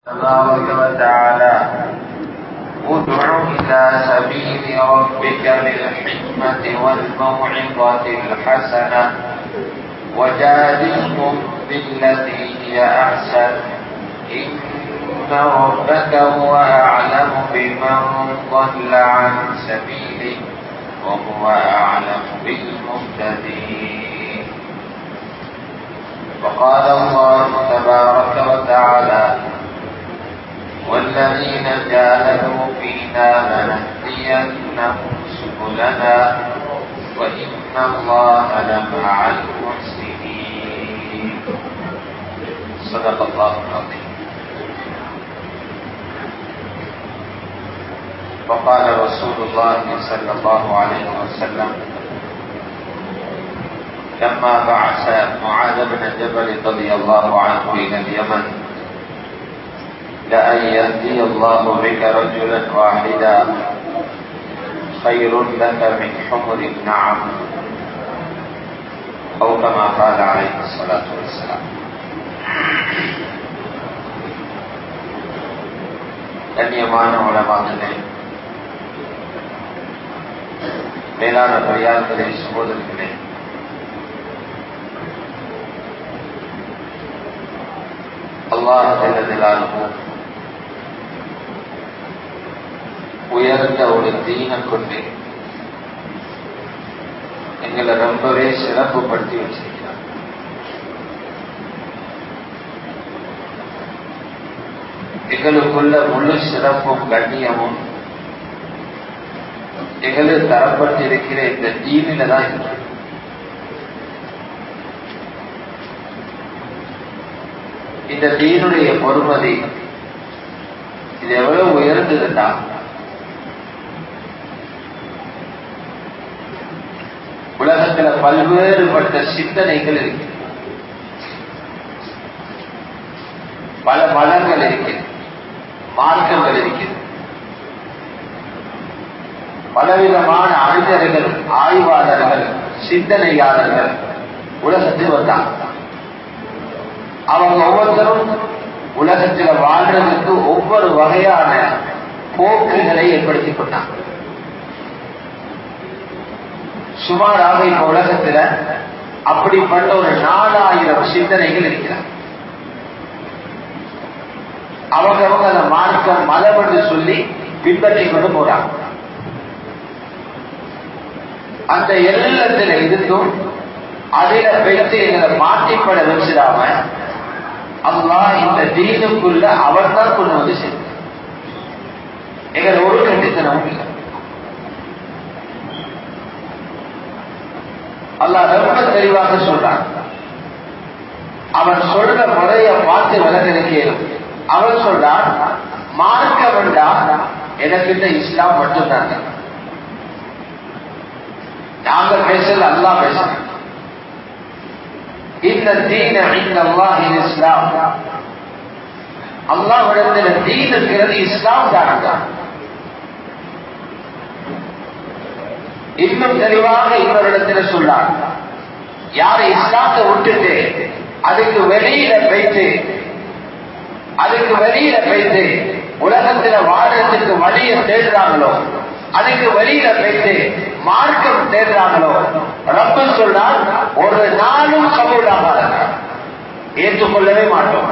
تبارك وتعالى ادع إلى سبيل ربك بالحكمة والموعظة الحسنة وجادلهم بالتي هي أحسن إن ربك هو أعلم بمن ضل عن سبيله وهو أعلم بالمهتدين وقال الله تبارك وتعالى والذين جاهدوا فينا لنهدينهم سبلنا وإن الله لمع المحسنين صدق الله العظيم وقال رسول الله صلى الله عليه وسلم لما بعث معاذ بن جبل رضي الله عنه إلى اليمن لأن يهدي الله بك رجلا واحدا خير لك من حمر النعم أو كما قال عليه الصلاة والسلام கண்ணியமான உலமானே மேலான பெரியார்களே சகோதரர்களே அல்லாஹ் ஜல்லஜலாலுஹு உயர்ந்த ஒரு தீனை கொண்டு எங்களை ரொம்பவே சிறப்புப்படுத்தி வச்சிருக்கிறார் எங்களுக்குள்ள முழு சிறப்பும் கண்ணியமும் எங்களுக்கு தரப்பட்டிருக்கிற இந்த தீனில தான் இருக்கு இந்த தீனுடைய பொறுமதி இது எவ்வளவு உயர்ந்ததுன்னா உலகத்துல பல்வேறுபட்ட சிந்தனைகள் இருக்கு பல மதங்கள் இருக்கு மார்க்கங்கள் இருக்குது பலவிதமான அறிஞர்கள் ஆய்வாளர்கள் சிந்தனையாளர்கள் உலகத்தில் வந்தாங்க அவங்க ஒவ்வொருத்தரும் உலகத்தில் வாழ்றதுக்கு ஒவ்வொரு வகையான போக்குகளை ஏற்படுத்திக் கொண்டாங்க சுமாராக இப்ப உலகத்துல அப்படிப்பட்ட ஒரு நாலாயிரம் சிந்தனைகள் இருக்கிறார் அவங்க அவங்க அந்த மார்க்கம் மதம் என்று சொல்லி பின்பற்றி கொண்டு போறாங்க அந்த எல்லத்துல இருந்தும் அதில வைத்து எங்களை மாற்றிப்பட வச்சிடாம அல்லா இந்த தீனுக்குள்ள அவர் தான் கொண்டு வந்து சேர்ந்தார் எங்கள் ஒரு கண்டித்தனமும் இல்லை அல்லாஹ் ரொம்ப தெளிவாக சொல்றான் அவன் சொல்ற முறைய பார்த்து விளங்கிருக்கேன் அவன் சொல்றான் மார்க்க வேண்டாம் எனக்கிட்ட இஸ்லாம் மட்டும்தான் நாங்க பேசல அல்லா பேசுறேன் இந்த தீன இந்த அல்லாஹின் இஸ்லாம் அல்லாஹ்விடத்தில் தீன் இருக்கிறது இஸ்லாம் தான் இன்னும் தெளிவாக இன்னொரு சொன்னார் யார் இஸ்லாத்தை விட்டுட்டு அதுக்கு வெளியில வைத்து அதுக்கு வெளியில வைத்து உலகத்துல வாழறதுக்கு வழியை தேடுறாங்களோ அதுக்கு வெளியில வைத்து மார்க்கம் தேடுறாங்களோ ரப்ப சொன்னால் ஒரு நாளும் கபூலாக ஏற்றுக்கொள்ளவே மாட்டோம்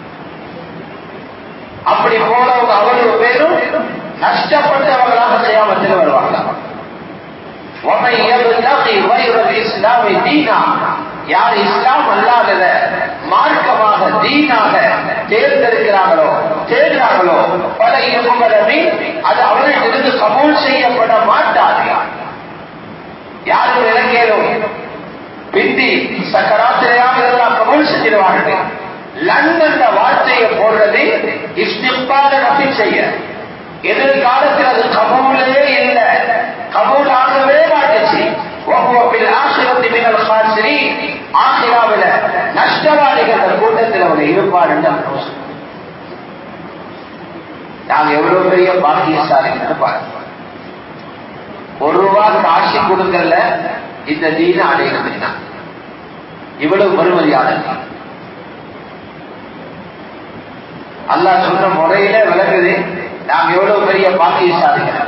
அப்படி போனவங்க அவ்வளவு பேரும் நஷ்டப்பட்டவர்களாக செய்யாமத்தில் வருவாங்க யார் இஸ்லாம் அல்லாதத மார்க்கமாக தீனாக தேர்ந்தெடுக்கிறார்களோ தேடுறாங்களோ பல இரும்பலமே அது அவர்களிலிருந்து கபூல் செய்யப்பட மாட்டாது யாரும் இலங்கையிலும் பிந்தி சக்கராத்திரையாக இருந்தால் கபூல் செஞ்சிருவார்கள் லண்டன் வார்த்தையை போடுறது இஸ்திப்பாத நம்பி செய்ய எதிர்காலத்தில் அது கபூலே இல்லை கபூல் ஆகவே மாட்டுச்சு ஆசிராவில நஷ்டவாதிகள் கூட்டத்தில் அவர் இருப்பார் என்று நாங்க எவ்வளவு பெரிய பாக்கியசாலின்னு பாருங்க ஒரு ரூபா காட்சி கொடுக்கல இந்த தீன அடைகிறது இவ்வளவு பெருமதியான அல்லாஹ் சொன்ன முறையில விளங்குது நாம் எவ்வளவு பெரிய பாக்கியசாலிகள்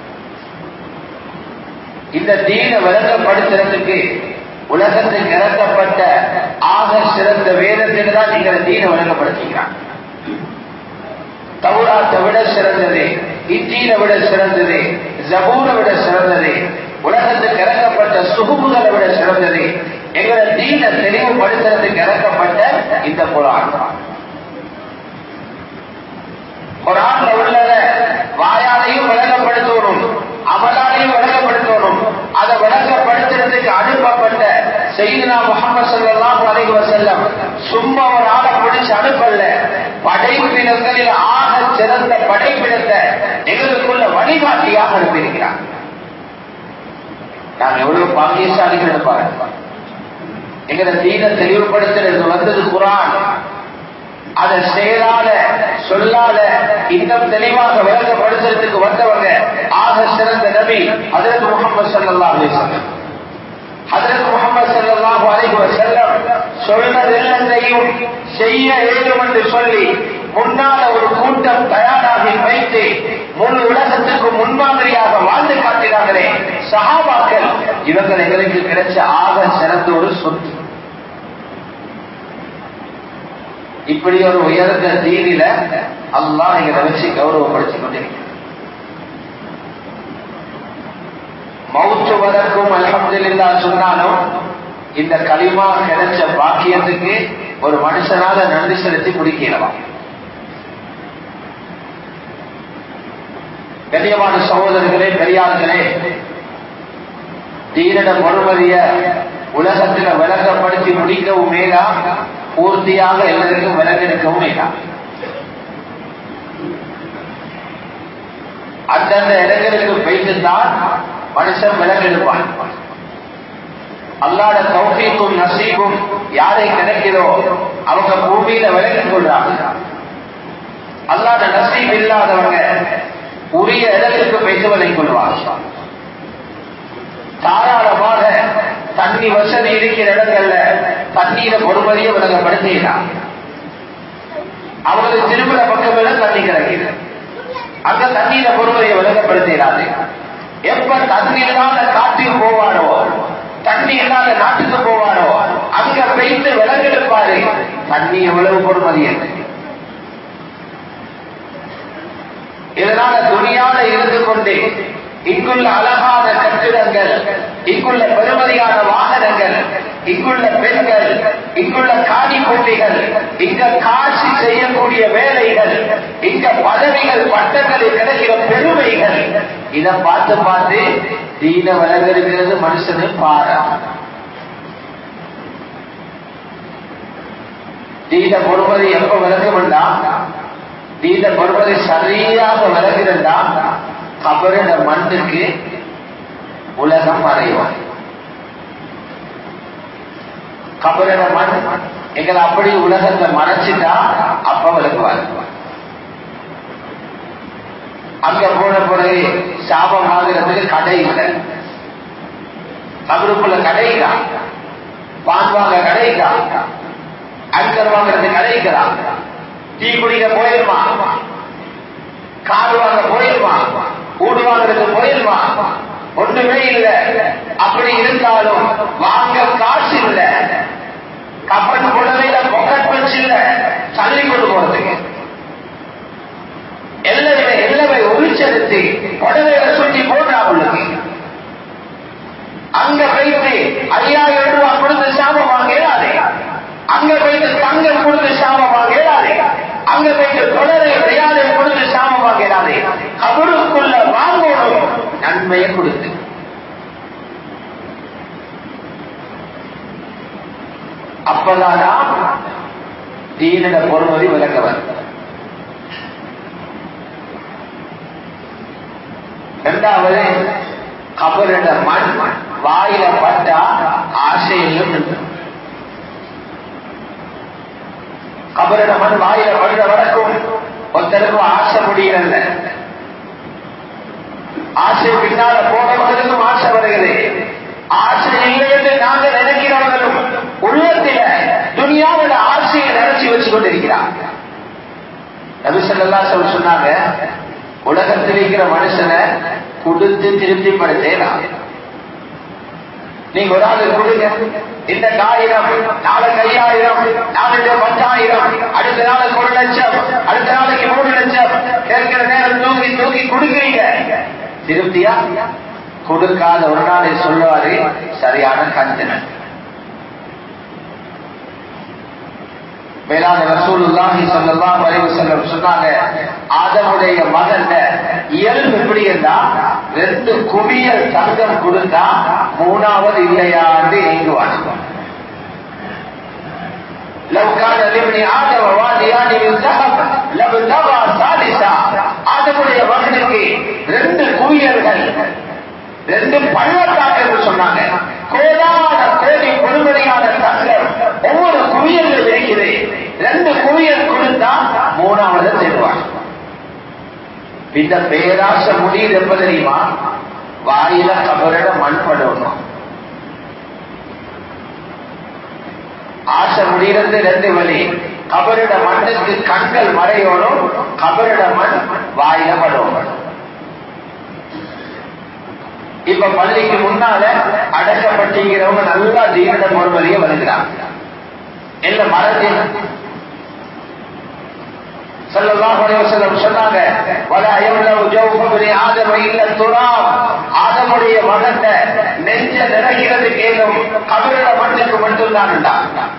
இந்த தீன விளங்கப்படுத்துறதுக்கு உலகத்துக்கு இறக்கப்பட்ட ஆக சிறந்த வேதத்தில் தான் நீங்கள் தீன விளங்கப்படுத்துகிறான் தௌராத்தை விட சிறந்தது இத்தீன விட சிறந்தது ஜபூரை விட சிறந்தது உலகத்துக்கு இறக்கப்பட்ட சுகுமுகளை விட சிறந்தது எங்களை தீன தெளிவுபடுத்துறதுக்கு இறக்கப்பட்ட இந்த குரான் குரான்ல உள்ளத வாயாலையும் விளங்கப்படுத்தணும் அமலாலையும் விளங்கப்படுத்தணும் அதை விளங்கப்படுத்துறதுக்கு அனுப்பப்பட்ட செய்தினா முகமது சல்லாஹூ அலைஹி வஸல்லம் சும்மா ஒரு ஆளை பிடிச்சு அனுப்பல படைப்பினங்களில் ஆக சிறந்த படைப்பினத்தை எங்களுக்குள்ள வழிகாட்டியாக அனுப்பியிருக்கிறார் நாம் எவ்வளவு பாக்கியசாலிகள் பாருங்க எங்களை தீன தெளிவுபடுத்துறது வந்தது குரான் அதை செயலால சொல்லாத இன்னும் தெளிவாக விளங்கப்படுத்துறதுக்கு வந்தவங்க ஆக சிறந்த நபி அதற்கு முகமது சல்லா அலிஸ்லாம் ஹதரத் முகமது ஸல்லல்லாஹு அலைஹி வஸல்லம் சொன்னதெல்லாம் செய்ய வேண்டும் என்று சொல்லி முன்னால ஒரு கூட்டம் தயாராகி வைத்து முழு உலகத்துக்கு முன்மாதிரியாக வாழ்ந்து காட்டினார்களே சஹாபாக்கள் இவங்கள் எங்களுக்கு கிடைச்ச ஆக சிறந்த ஒரு சொத்து இப்படி ஒரு உயர்ந்த தீனில அல்லாஹ் எங்களை வச்சு கௌரவப்படுத்திக் கொண்டிருக்கிறார் மவுத்து வரைக்கும் அலமதுல்லா சொன்னாலும் இந்த களிமா கிடைச்ச பாக்கியத்துக்கு ஒரு மனுஷனால நன்றி செலுத்தி முடிக்கலாம் கண்ணியமான சகோதரர்களே பெரியார்களே தீரட மறுமதிய உலகத்துல விளங்கப்படுத்தி முடிக்கவும் மேலா பூர்த்தியாக எல்லாருக்கும் விளங்கெடுக்கவும் மேலா அந்தந்த இடங்களுக்கு போயிட்டுதான் மனுஷன் விலங்கெடுப்பான் அல்லாட தௌஃபீக்கும் நசீபும் யாரை கிடைக்கிறோ அவங்க பூமியில விலகிக் கொள்றாங்க அல்லாட நசீப் இல்லாதவங்க உரிய இடத்துக்கு போயிட்டு விலகிக் கொள்வாங்க தாராளமாக தண்ணி வசதி இருக்கிற இடங்கள்ல தண்ணீரை பொறுமதியை விலகப்படுத்தினான் அவங்களுக்கு திருமண பக்கம் தண்ணி கிடைக்குது அங்க தண்ணீரை பொறுமதியை விலகப்படுத்தினாரு எப்ப தண்ணி இல்லாத காட்டில் போவாரோ தண்ணி இல்லாத நாட்டுக்கு போவாரோ அங்க பெய்து விலங்கெடுப்பாரு தண்ணி எவ்வளவு பொறுமதி என்று இதனால துணியால இருந்து கொண்டு இங்குள்ள அழகான கட்டிடங்கள் இங்குள்ள பெருமதியான வாகனங்கள் இங்குள்ள பெண்கள் இங்குள்ள காணி புள்ளிகள் இங்க காட்சி செய்யக்கூடிய வேலைகள் இங்க பதவிகள் பட்டங்களில் கிடைக்கிற பெருமைகள் இதை பார்த்து பார்த்து தீன விலகிருக்கிறது மனுஷனு பாரா தீன பொறுமதி எப்ப விலகும்டா தீன பொறுமதி சரியாக விலகிறதா கபரிட மண்ணுக்கு உலகம் மறைவான் கபரிட மண் எங்களை அப்படி உலகத்தை மறைச்சிட்டா அப்ப விலகுவார் அங்க போன பிறகு சாபம் ஆகிறதுக்கு கடை இல்லை கபருக்குள்ள கடைதான் பான் வாங்க கடைதான் அங்கர் வாங்குறது கடைக்கிறான் டீ குடிக்க போயிருமா கார் வாங்க போயிருமா வீடு வாங்குறது போயிருமா ஒண்ணுமே இல்ல அப்படி இருந்தாலும் வாங்க காசு இல்ல கப்பன் புடவையில பொக்கட் வச்சு இல்ல தள்ளி கொண்டு போறதுக்கு எல்லாமே எல்லாமே ஒளிச்செலுத்தி புடவையில சுற்றி போடுறா உள்ளது அங்க போயிட்டு ஐயாயிரம் ரூபாய் கொடுத்து சாபம் வாங்க இயலாதே அங்க போயிட்டு தங்கம் கொடுத்து சாபம் வாங்க இயலாதே அங்க போயிட்டு தொடரை ரியாதை கொடுத்து சாபம் வாங்க இயலாதே கபருக்குள்ள வாங்கணும் நன்மையை கொடுத்து அப்பதானா தீனிட பொறுமதி விளக்கவர் இரண்டாவது கபரிட மண் வாயில பட்டா ஆசையிலும் நின்று கபரிட மண் வாயில படுற வரைக்கும் ஒருத்தருக்கும் ஆசை முடியல ஆசை பின்னால போனவர்களுக்கும் ஆசை வருகிறது ஆசை இல்லை என்று நாங்கள் நினைக்கிறவர்களும் உள்ளத்தில துனியாவோட ஆசையை நினைச்சு வச்சு கொண்டிருக்கிறார் நபிசல்லா சொல் சொன்னாங்க உலகத்தில் இருக்கிற மனுஷனை கொடுத்து திருப்திப்படுத்தலாம் நீங்க ஒரு ஆளு கொடுங்க இந்த ஆயிரம் நாளைக்கு ஐயாயிரம் நாளைக்கு பத்தாயிரம் அடுத்த நாளைக்கு ஒரு லட்சம் அடுத்த நாளைக்கு மூணு லட்சம் கேட்கிற நேரம் தூக்கி தூக்கி கொடுக்குறீங்க திருப்தியா கொடுக்காத ஒரு நாளை சொல்லுவாரு சரியான கஞ்சனன் மேலான ரசூலுல்லாஹி ஸல்லல்லாஹு அலைஹி வஸல்லம் சொன்னாங்க ஆதமுடைய மகன் இயல்பு எப்படி இருந்தா ரெண்டு குவியல் தங்கம் கொடுத்தா மூணாவது இல்லையாண்டு ஏங்குவாங்க لو كان لابن آدم واديان من ذهب لابتغى ثالثا ஆதமுடைய மகனுக்கு ரெண்டு குவியல்கள் ரெண்டு பள்ளத்தாக்கு என்று சொன்னாங்க கோடான கோடி பொறுமதியான தங்கம் ஒவ்வொரு குவியல்கள் இருக்குது ரெண்டு குவியல் கொடுத்தா மூணாவது செல்வாங்க இந்த பேராசை முடியுது எப்ப தெரியுமா வாயில கபரிட மண் படணும் ஆசை முடிகிறது ரெண்டு வழி கபரிட மண்ணுக்கு கண்கள் மறையணும் கபரிட மண் வாயில படணும் இப்ப பள்ளிக்கு முன்னால அடக்கப்பட்டிருக்கிறவங்க நல்லா தீவிர பொறுமதியை வருகிறாங்க என்ன மரத்தில் சொன்னாங்க ஆதமுடைய மகன் நெஞ்ச நிறைகிறது கேளும் கபிரிட மண்ணுக்கு மட்டும்தான்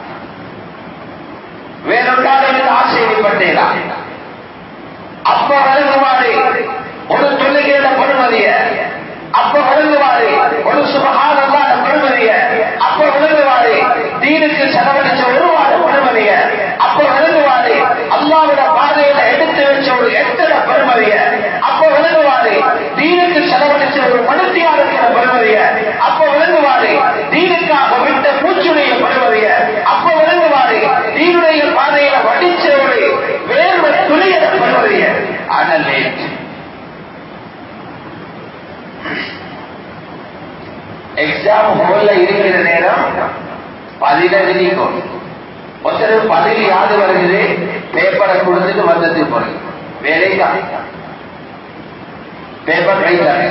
வேறொன்றாலும் ஆசைப்பட்டேனா அப்ப வழங்குவாரு ஒரு சொல்லுகிற பொறுமதிய அப்ப விளங்குவாரு ஒரு சுபகானந்தான பெருமதிய அப்ப விளங்குவாரு தீனுக்கு செலவழிச்ச ஒரு வார பெருமதிய அப்ப விளங்குவாரு அல்லாவிட பாதையில எடுத்து வச்ச ஒரு எத்தனை பெருமதிய அப்ப விளங்குவாரு தீனுக்கு செலவழிச்ச ஒரு மனுத்தியா இருக்கிற பெருமதிய அப்ப விளங்குவாரு தீனுக்காக விட்ட பூச்சுடைய பெருமதிய அப்ப விளங்குவாரு தீனுடைய பாதையில வடிச்ச ஒரு வேர்வை துளியிட பெருமதிய ஆனால் எக்ஸாம் ஹோல்ல இருக்கிற நேரம் பதில எழுதிக்கும் ஒருத்தர் பதில் யாது வருகிறது பேப்பரை கொடுத்துட்டு வந்தது போறது வேலைதான் பேப்பர் கைதாங்க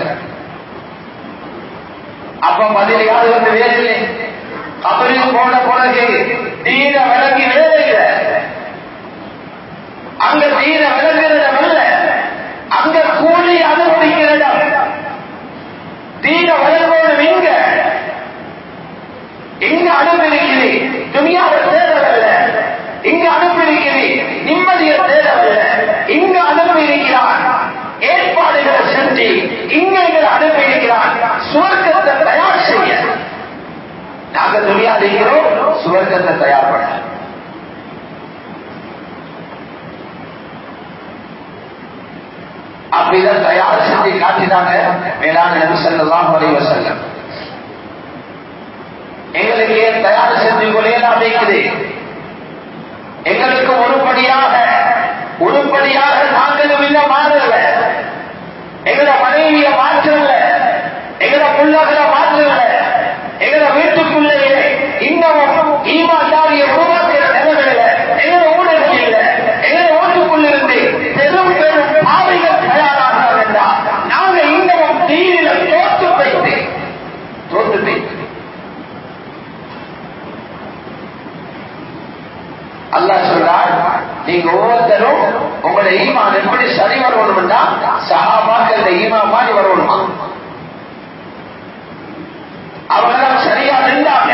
அப்ப பதில் யாது வந்து வேலை இல்லை கபரில் போன பிறகு தீர விளங்கி வேலை இல்லை அங்க தீர விளங்குற இடம் இல்ல அங்க கூலி அனுபவிக்கிற இடம் தீர வளர்வோடு இங்க இங்க அனுப்பியிருக்கிறீ துணியாவை தேடவில்ல இங்க அனுப்பியிருக்கிறீ நிம்மதியை தேடவில்ல இங்க அனுப்பியிருக்கிறான் ஏற்பாடுகளை செஞ்சு இங்க எங்களை அனுப்பியிருக்கிறான் சுவர்க்கத்தை தயார் செய்ய நாங்க துணியா இருக்கிறோம் சுவர்க்கத்தை தயார் பண்ண அப்படிதான் தயார் செஞ்சு காட்டினாங்க மேலான நபி ஸல்லல்லாஹு அலைஹி வஸல்லம் எங்களுக்கு ஏன் தயார் செஞ்சு கொள்ளையெல்லாம் வைக்குது எங்களுக்கு ஒருபடியாக உருப்படியாக நாங்களும் இல்ல மாறல எங்களோட மனைவிய மாற்றல எங்களோட பிள்ளைகளை மாற்றல எங்களோட வீட்டுக்குள்ளே இன்னமும் ஈமாண்டாரிய உருவாக்குற நிலைமையில எங்களோட ஊழல் இல்ல எங்களோட ஓட்டுக்குள்ள இருந்து பெரும் பெரும் பாவைகள் தயாராக வேண்டாம் நாங்க இன்னமும் தீரில தோத்து போயிட்டு தோத்து போயிட்டு அல்லாஹ் சொல்றார் நீங்க ஒவ்வொருத்தரும் உங்களோட ஈமான் எப்படி சரி வரணும்னா சஹாபாக்கள் ஈமா மாதிரி வரணுமா அவங்க சரியா நின்றாங்க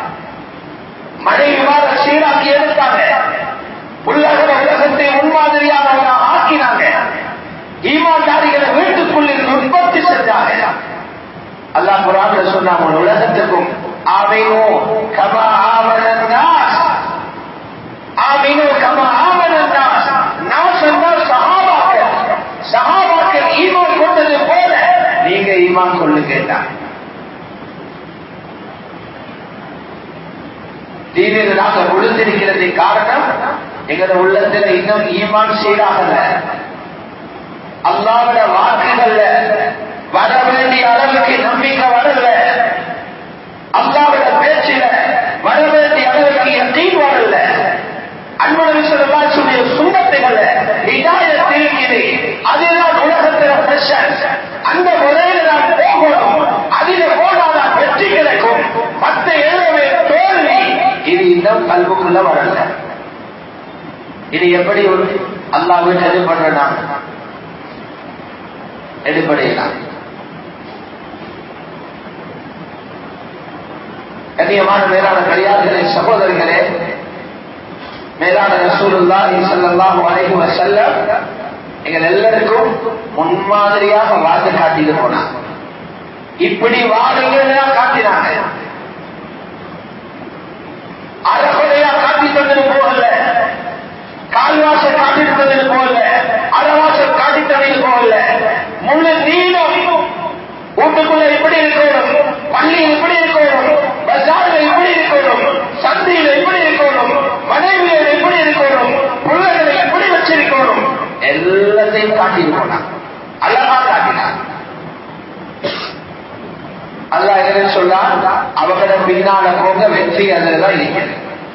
மனைவி மாத சீராக்கி எடுத்தாங்க உலக உலகத்தை முன்மாதிரியானவங்க ஆக்கினாங்க ஈமான்தாரிகளை வீட்டுக்குள்ளில் உற்பத்தி செஞ்சாங்க அல்லாஹ் குரான்ல சொன்னாங்க உலகத்துக்கும் ஆமைனோ கமா ஆவணன்னாஸ் ஆமீனு கமா ஆமனன்னாஸ் நான் சொன்னால் சஹாபாக்கள் சஹாபாக்கள் ஈமான் கொண்டது போல நீங்க ஈமான் கொள்ளுங்க தீனில் நாங்க விழுந்திருக்கிறது காரணம் எங்களோட உள்ளத்துல இன்னும் ஈமான் சீராகல அல்லாவோட வாக்குகள்ல வர வேண்டிய அளவுக்கு நம்பிக்கை வரல அல்லாவோட பேச்சில வர வேண்டிய அளவுக்கு எத்தீன் வரல அன்புடைய சுண்ணத்துகளை ஆளுக்குள்ள வரல இது எப்படி ஒரு அல்லாஹ் வீட்டு எது பண்றனா எடுப்படையலாம் கண்ணியமான மேலான கரியார்களே சகோதரர்களே மேலான ரசூலுல்லாஹி ஸல்லல்லாஹு அலைஹி வஸல்லம் எங்கள் எல்லாருக்கும் முன்மாதிரியாக வாழ்ந்து காட்டிட்டு போனாங்க இப்படி வாழுங்க காட்டினாங்க அறகுறையா காட்டி தந்தது போகல கால்வாசல் காட்டிட்டு தந்தது போகல அறவாசல் காட்டி தந்தது போகல முழு நீளம் வீட்டுக்குள்ள எப்படி இருக்கணும் பள்ளியில் எப்படி இருக்கணும் பஜாரில் எப்படி இருக்கணும் சந்தையில் எப்படி இருக்கணும் மனைவியில் எப்படி இருக்கணும் பிள்ளைகளை எப்படி வச்சிருக்கணும் எல்லாத்தையும் காட்டிட்டு போனான் அழகா காட்டினான் அல்லா என்ன சொன்னான் அவங்கள பின்னால போக வெற்றி அதுலதான் இருக்கிறது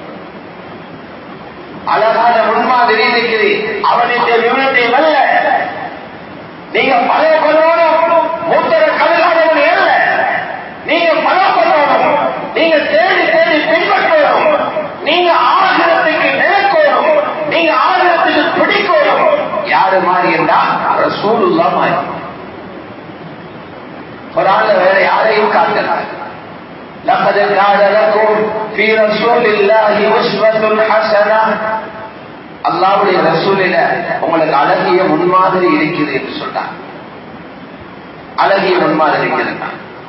அழகான முன்மாதிரி இருக்குது அவனுடைய விவரத்தை அல்ல நீங்க பழைய கொள்ளணும் மூத்தர கழுகாதவன் அல்ல நீங்க பல கொள்ளணும் நீங்க தேடி தேடி பின்பற்றணும் நீங்க ஆகிரத்துக்கு நினைக்கணும் நீங்க ஆகிரத்துக்கு பிடிக்கணும் யாரு மாதிரி என்றா ரசூலுல்லா மாதிரி ஒரு ஆள் வேற யாரையும் காட்டலாம் لقد كان لكم في رسول الله أسوة حسنة அல்லாவுடைய ரசூலில உங்களுக்கு அழகிய முன்மாதிரி இருக்குது என்று சொன்னார் அழகிய முன்மாதிரி இருக்கிறது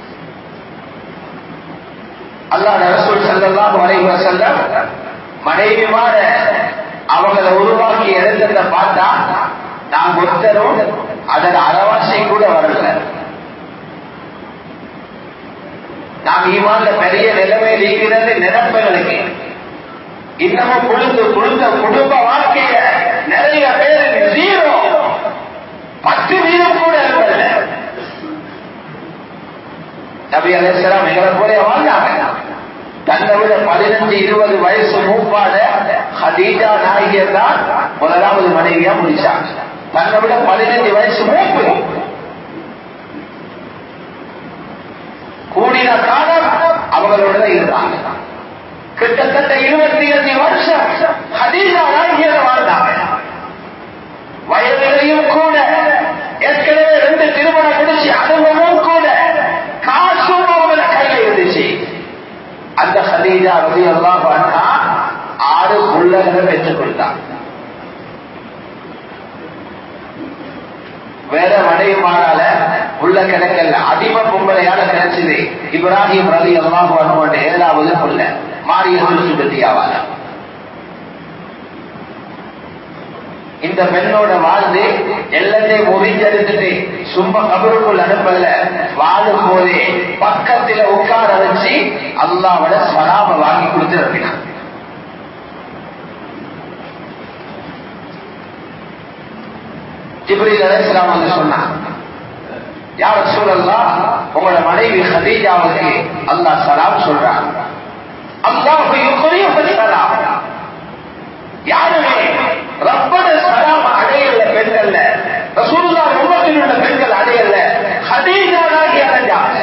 அல்லாஹ் ரசூல் செல்லலாம் வரைவ செல்ல மனைவிமார அவங்களை உருவாக்கி எழுந்தத பார்த்தா நாம் ஒருத்தரும் அதன் அறவாசை கூட வரல நாம் ஈமான்ல பெரிய நிலைமை இருக்கிறது நிரப்பங்களுக்கு இன்னமும் குழுந்து குழுந்த குடும்ப வாழ்க்கைய நிறைய பேருக்கு ஜீரோ பத்து வீதம் கூட இருக்கல நபி அலைசலாம் எங்களை போல வாழ்ந்தாங்க தன்னை விட பதினஞ்சு இருபது வயசு மூப்பான ஹதீஜா நாயகியர் தான் முதலாவது மனைவியா முடிச்சாங்க தன்னை விட பதினஞ்சு வயசு மூப்பு கூடின காலம் அவங்களோட இருந்தாங்க கிட்டத்தட்ட இருபத்தி அஞ்சு வருஷம் ஹதீஜா நாயகியர் வாழ்ந்தாங்க வயதிலையும் கூட ஏற்கனவே ரெண்டு திருமணம் முடிச்சு அனுபவமும் கூட காசும் அவங்கள கையில இருந்துச்சு அந்த ஹதீஜா ரவி எல்லாம் பண்ணா ஆறு புள்ளகளை பெற்றுக் கொண்டான் வேற மனைவிமாரால உள்ள கிடைக்கல அடிம பொம்பளையால கிடைச்சது இப்ராஹிம் ரவி எல்லாம் பண்ணுவோம் ஏழாவது புள்ள மாரியது சுபத்தியாவால இந்த பெண்ணோட வாழ்ந்து எல்லாத்தையும் முடிஞ்செடுத்துட்டு சும்மா கபருக்குள் அனுப்பல வாழும் போதே பக்கத்துல உட்கார வச்சு அல்லாவோட சலாம வாங்கி கொடுத்து அனுப்பினான் ஜிப்ரீல் அலைஹிஸ்ஸலாம் வந்து சொன்னான் யார் ரசூலல்லாஹ் உங்களோட மனைவி ஹதீஜாவுக்கு அல்லாஹ் சலாம் சொல்றான் அல்லாஹ் யுக்ரியுஹு சலாம் யாருமே ரப்பட சலாம் அடையல பெண்கள்ல ரசூலுல்லாஹ் உம்மத்தில் உள்ள பெண்கள் அடையல ஹதீஜா தான் அடைஞ்சாங்க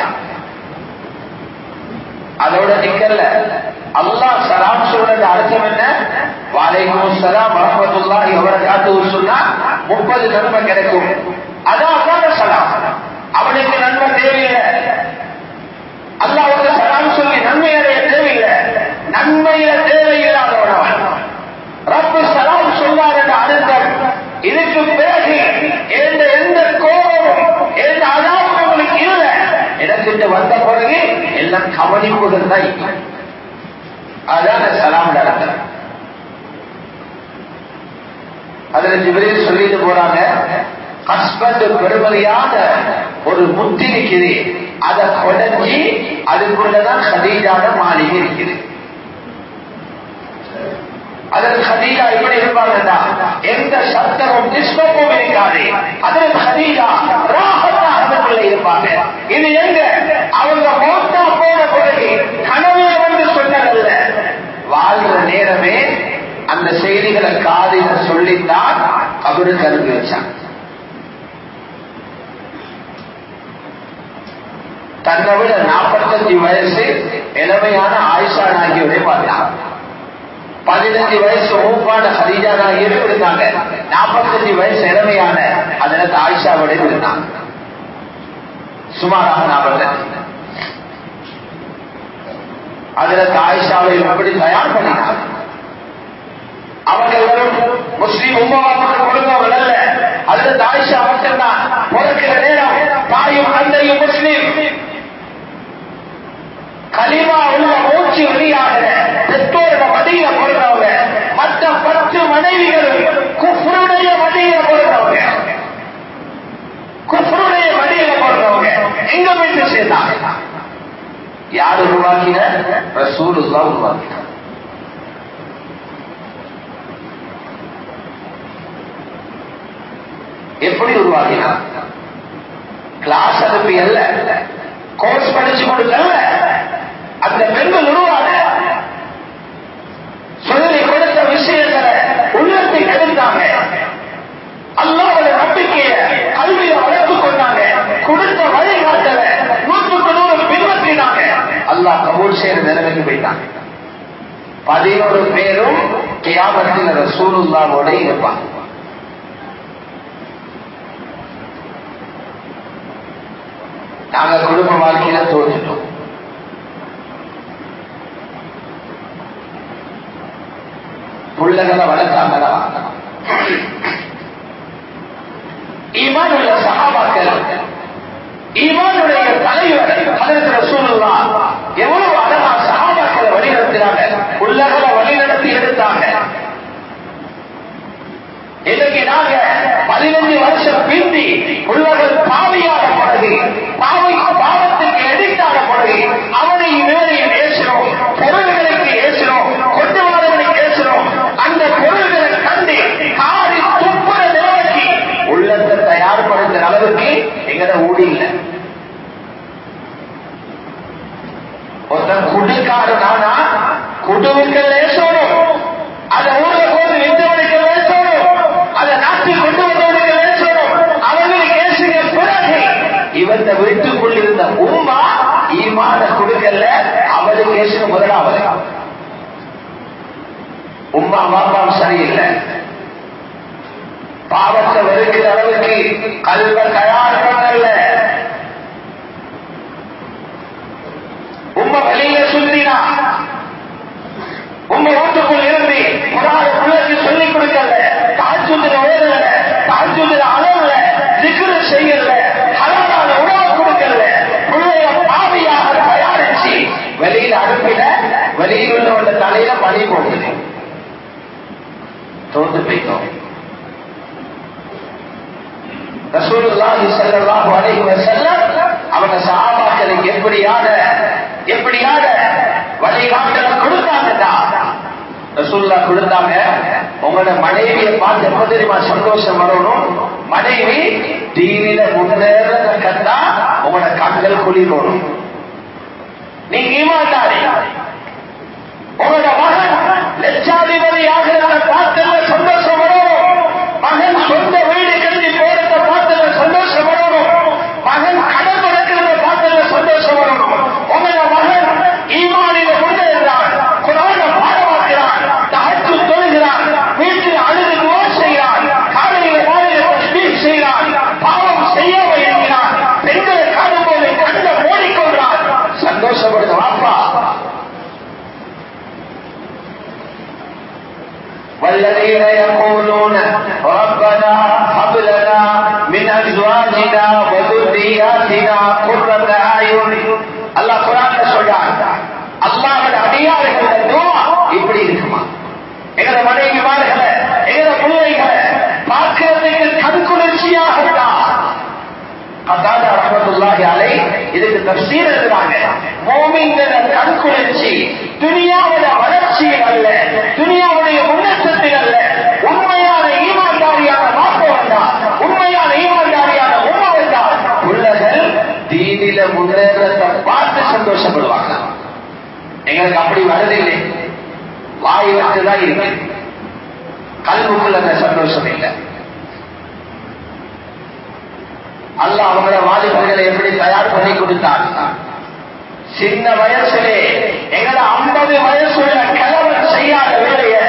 அதோட நிக்கல அல்லாஹ் சலாம் சொல்றது அர்த்தம் என்ன வாலைக்கும் சலாம் வரமத்துல்லாஹி வபரகாத்துஹு சொன்னா முப்பது நன்மை கிடைக்கும் அதான் அல்லாஹ் சலாம் அவனுக்கு நன்மை தேவையில்லை அல்லாஹ்வுக்கு சலாம் சொல்லி நன்மை அடைய தேவையில்லை நன்மையில தேவையில்லாதவனவன் ரப்பு சலாம் சொன்னார் என்ற அர்த்தம் இதுக்கு பிறகு எந்த எந்த கோபமும் எந்த அதாவும் உங்களுக்கு இல்லை இடத்திட்டு வந்த பிறகு எல்லாம் கவனிப்புகள் தான் அதான் சலாம் நடத்தல் அதுல ஜிபிரில் சொல்லிட்டு போறாங்க ஹஸ்பண்ட் பெருமதியான ஒரு முத்தி இருக்குது அதை கொடைஞ்சி அதுக்குள்ளதான் ஹதீஜான மாளிகை இருக்குது அதற்கு ஹதீஜா எப்படி இருப்பாங்கன்னா எந்த சத்தமும் டிஸ்டர்பும் இருக்காது அதற்கு ஹதீஜா ராகத்தா அதுக்குள்ள இருப்பாங்க இது எங்க அவங்க மோட்டா போன பிறகு கனவே வந்து சொன்னதல்ல வாழ்ற நேரமே அந்த செய்திகளை காதில சொல்லித்தான் அவருக்கு அனுப்பி வச்சாங்க தன்னை விட நாற்பத்தஞ்சு வயசு இளமையான ஆயிஷா நாகியோட பார்த்தான் பதினஞ்சு வயசு மூப்பான ஹதீஜா தான் இருந்தாங்க நாற்பத்தஞ்சு வயசு இளமையான அதுல ஆயிஷாவோட இருந்தாங்க சுமாராக நாற்பது அதுல ஆயிஷாவை எப்படி தயார் பண்ணினாங்க அவங்க வெறும் முஸ்லீம் உம்மவாப்புக்கு கொடுத்தவர்கள் அல்ல அதுல ஆயிஷா மட்டும்தான் பிறக்கிற நேரம் தாயும் தந்தையும் முஸ்லீம் கலிமா உள்ள மூச்சு வெளியாகிற பெற்றோரோட மடியில பிறந்தவங்க மற்ற பத்து மனைவிகளும் குஃபருடைய மடியில பிறந்தவங்க குஃபருடைய மடியில பிறந்தவங்க எங்க வீட்டு சேர்ந்தாங்க யார் உருவாக்கின ரசூலுல்லா உருவாக்கினார் எப்படி உருவாக்கினார் கிளாஸ் அனுப்பி அல்ல கோர்ஸ் படிச்சு கொடுக்கல அந்த பெண்கள் உருவாக சொல்லி கொடுத்த விஷயங்களை உள்ளத்தை கெடுத்தாங்க அல்லாவோட நம்பிக்கைய கல்வியை வளர்த்து கொண்டாங்க கொடுத்த வழிகாட்டல நூற்றுக்கு நூறு பின்பற்றினாங்க அல்லாஹ் கபூல் செய்யற நிலைமைக்கு போயிட்டாங்க பதினோரு பேரும் கியாமத்தில் ரசூலுல்லாவோட இருப்பாங்க நாங்க குடும்ப வாழ்க்கையில தோற்றுட்டோம் புள்ளகளை வளர்த்தாங்களா ஈமான் உள்ள சகாபாக்கள் ஈமானுடைய தலைவர் அதற்கு ரசூலுல்லா எவ்வளவு அழகா சகாபாக்களை வழிநடத்தினாங்க புள்ளகளை வழிநடத்தி எடுத்தாங்க இன்னைக்கு நாங்க பதினஞ்சு வருஷம் பிந்தி உள்ளவர்கள் பாவியான பிறகு பாவை பாவத்துக்கு எதிர்த்தான பிறகு அவனை மேலே பேசுறோம் பொருள்களுக்கு ஏசுறோம் கொண்டு வரவனுக்கு ஏசுறோம் அந்த பொருள்களை கண்டு காரி துப்புற நிலைக்கு உள்ளத்தை தயார்படுத்துற அளவுக்கு எங்கட ஊடி இல்லை ஒருத்தன் குடிக்காரு நானா குடுவுக்கு லேசோடும் அந்த ஊர்ல போது வித்தவனுக்கு லேசோடும் அந்த நாட்டில் கொண்டு வந்தவனுக்கு லேசோடும் அவங்களுக்கு ஏசுங்க பிறகு இவந்த வீட்டுக்குள் இருந்த உம்மா ஈமான கொடுக்கல அவளுக்கு ஏசுங்க முதலாவது உம்மா பாப்பாம் சரியில்லை பாவத்தை வெறுக்கிற அளவுக்கு கல்வ தயார் பண்ணல உம்ம வெளியில சுத்தினா உங்க வீட்டுக்குள் இருந்து புறாத பிள்ளைக்கு சொல்லிக் கொடுக்கல தாழ்ச்சுந்திர ஓடல தாழ்ச்சுந்திர அளவுல திக்ரு செய்யல ஹலாலான உணவு கொடுக்கல பிள்ளைய பாவியாக தயாரிச்சு வெளியில அனுப்பின வெளியில் உள்ளவங்க தலையில பணி போகுது தோந்து போயிட்டோம் ரசூலுல்லாஹி ஸல்லல்லாஹு அலைஹி வஸல்லம் அவங்க சஹாபாக்களுக்கு எப்படியான எப்படியான வழிகாட்டல கொடுத்தாங்கடா ரசூல்லா கொடுத்தாங்க உங்களோட மனைவியை பார்த்து எப்ப தெரியுமா சந்தோஷம் வரணும் மனைவி தீவிர முன்னேறத கண்டா உங்களோட கண்கள் குளிரணும் நீங்க ஈமாட்டாரி உங்களோட மகன் லட்சாதிபதி ஆகிறத பார்த்தல சந்தோஷம் வரணும் மகன் சொந்த வீடு கட்டி போறத பார்த்தல சந்தோஷம் வரணும் மகன் கடன் நடக்கிறத பார்த்தல சந்தோஷம் வரணும் உங்களோட மகன் ஈமானில முன்னேறான் குரான பாடமாக்கிறான் தகச்சு தொழுகிறான் வீட்டில் அழுது துவா செய்கிறான் காலையில காலையில தஸ்பீஹ் செய்கிறான் பாவம் செய்யாம இருக்கிறான் பெண்களை காணும்போது கண்ட மூடிக்கொள்றான் சந்தோஷப்படுது வாப்பா والذين يقولون ربنا هب لنا من ازواجنا وذرياتنا قرة اعين அல்லாஹ் குர்ஆன்ல சொல்றான் அல்லாஹ்வுடைய அடியார்களோட துஆ இப்படி இருக்குமா எங்கட மனைவிமார்களை எங்கட பிள்ளைகளை பார்க்கிறதுக்கு கண்குளிர்ச்சியாக இருக்கா கதாதா ரஹமத்துல்லாஹி அலை இதுக்கு தப்சீர் எழுதுறாங்க மோமின்கிற கண்குளிர்ச்சி துனியாவோட வளர்ச்சியில் அல்ல துனியாவுடைய முன்னேற்றத்தில் அல்ல உண்மையான ஈமான்தாரியான மாப்ப வந்தா உண்மையான ஈமான்தாரியான உண்மை வந்தா உள்ளகள் தீனில முன்னேற்றத்தை பார்த்து சந்தோஷப்படுவாங்க எங்களுக்கு அப்படி வரதில்லை வாய் வச்சுதான் இருக்கு கல்வுக்குள்ள அந்த சந்தோஷம் இல்லை அல்லாஹ் அவங்கள வாலிபர்களை எப்படி தயார் பண்ணி கொடுத்தார் சின்ன வயசுலே எங்களை ஐம்பது வயசுள்ள கிழவன் செய்யாத வேலைய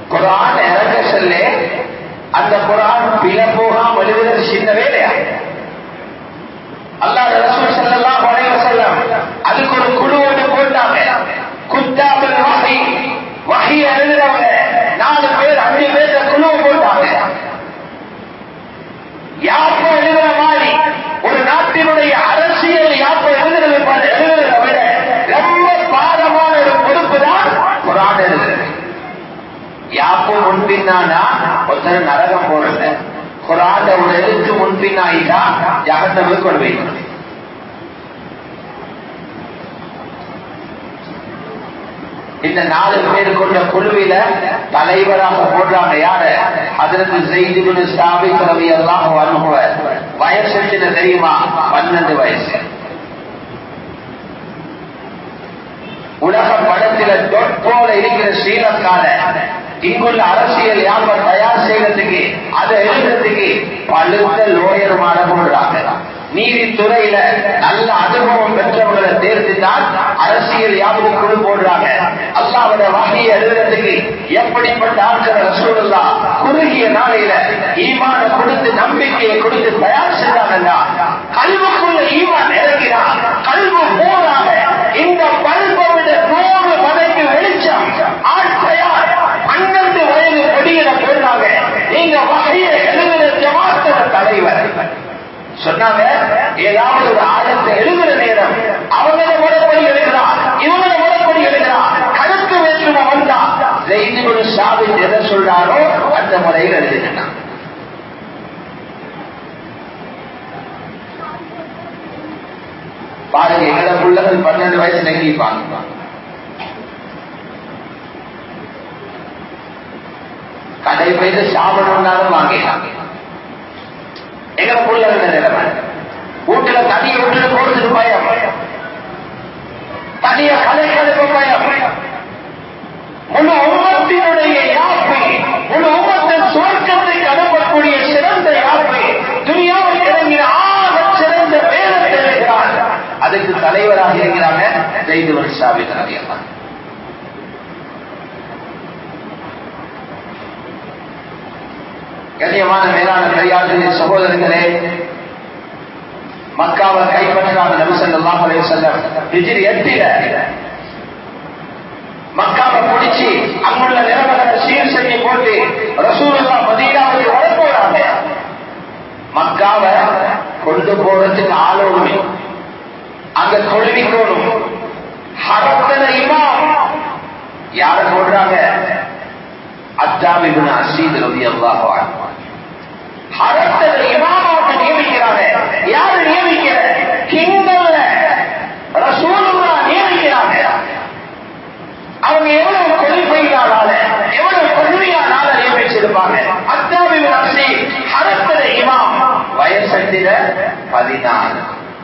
குரான் இறங்க செல்ல அந்த குரான் பில போகாம எழுதுறது சின்ன வேலையா அல்லாஹ் ரசூல் ஸல்லல்லாஹு அலைஹி வஸல்லம் அதுக்கு ஒரு குழு ஒன்று போட்டாங்க குத்தாபுல் வஹி வஹி எழுதுறவங்க நாலு பேர் அஞ்சு பேர் குழு போட்டாங்க யாப்ப எழுதுற மாதிரி ஒரு நாட்டினுடைய அரசியல் யாப்ப எழுதுறது பாரு, எழுதுறதை விட ரொம்ப பாரமான ஒரு பொறுப்பு தான் குரான் எழுதுறது யாப்போ முன்பின்னானா ஒருத்தர் நரகம் போறது குரான் ஒரு எழுத்து முன்பின்னாயிட்டா ஜகத்தமே கொண்டு வைக்கணும் இந்த நாலு பேர் கொண்ட குழுவில தலைவராக போடுறாங்க யாரு அதற்கு செய்திபுடு ஸ்தாபித் ரவி எல்லாம் வருகுவர் வயசு எத்தனை தெரியுமா பன்னெண்டு வயசு உலக படத்தில டொட் போல இருக்கிற ஸ்ரீலங்கால இங்குள்ள அரசியல் யாப்ப தயார் செய்யறதுக்கு அதை எழுதுறதுக்கு பழுத்த லோயர் மாட போடுறாங்க நீதித்துறையில நல்ல அனுபவம் பெற்றவர்களை தேர்ந்துதான் அரசியல் யாவது குழு போடுறாங்க அல்லாவோட வகையை எழுதுறதுக்கு எப்படிப்பட்ட ஆட்கள் ரசூலுல்லா குறுகிய நாளையில ஈமான கொடுத்து நம்பிக்கையை கொடுத்து தயார் செஞ்சாங்கன்னா கல்வுக்குள்ள ஈமான் இறங்கினான் கல்வு போறாங்க இந்த பல்பை விட நூறு மடங்கு வெளிச்சம் ஆட்டையார் பன்னெண்டு வயது கொடியில போடுறாங்க நீங்க வகையை எழுதுற ஜமாத்தோட தலைவர் சொன்னாங்க ஏதாவது ஒரு ஆழத்தை எழுதுற நேரம் அவங்கள முறைப்படி எழுதுறான் இவங்கள முறைப்படி எழுதுறான் கருத்து வேற்றுமை வந்தா செய்தி ஒரு சாவி எதை சொல்றாரோ அந்த முறையில் எழுதுகிறான் பாருங்க எங்கட பிள்ளைகள் பன்னெண்டு வயசு நெகிப்பாங்க கடை போயிட்டு சாப்பிடணும்னாலும் வாங்கிட்டாங்க எங்க பிள்ளைகள் நிலைமை வீட்டுல தனியை விட்டுட்டு போறதுக்கு பயம் தனிய கலைகளுக்கு பயம் முழு உம்மத்தினுடைய யாப்பை முழு உம்மத்தின் சுவர்க்கத்தை அனுப்பக்கூடிய சிறந்த யாப்பை துணியாவில் இறங்கின ஆக சிறந்த வேதத்தை எழுதுகிறார் அதுக்கு தலைவராக இருக்கிறாங்க ஜெய்து வருஷாவின் அறியலாம் கண்ணியமான மேலான பெரியார்களே சகோதரர்களே மக்காவை கைப்பற்றாத நபிசல்லாஹ் அலைஹி வஸல்லம் ஹிஜ்ரி எட்டில மக்காவை பிடிச்சி அங்குள்ள நிலவரத்தை சீர் செய்ய போட்டு ரசூலுல்லா மதீனாவுக்கு வர போறாங்க மக்காவை கொண்டு போறதுக்கு ஆளோடுமே அங்க தொழுவிக்கோணும் ஹரத்தன இமாம் யார போடுறாங்க அத்தாபிபின் அசீத் ரவி அல்லாஹ் ஹரத்தன இமாமாவை நியமிக்கிறாங்க யாரு நியமிக்கிற கிங்கல்ல ரசூலுல்லா நியமிக்கிறாங்க அவங்க எவ்வளவு கொள்கையாளால எவ்வளவு கொள்கையாளால நியமிச்சிருப்பாங்க அத்தாபிபின் அசீத் ஹரத்தன இமாம் வயசத்தில பதினாறு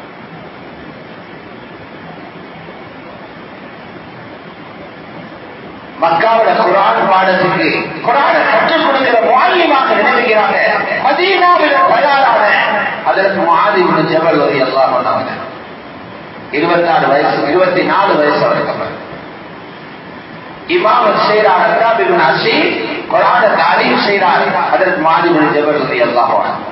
மக்காவோட குரான் பாடத்துக்கு குரானை கற்றுக் கொடுக்கிற மாலியமாக நினைக்கிறாங்க மதீனாவில தயாரான அதற்கு மாதிபுன ஜபல் வரி எல்லாம் பண்ணாங்க இருபத்தி நாலு வயசு இருபத்தி நாலு வயசு வரைக்கும் இமாமத் செய்கிறார் அத்தாபிபின் அசி குரான தாலீம் செய்கிறார் அதற்கு மாதிபுன ஜபல் வரி எல்லாம்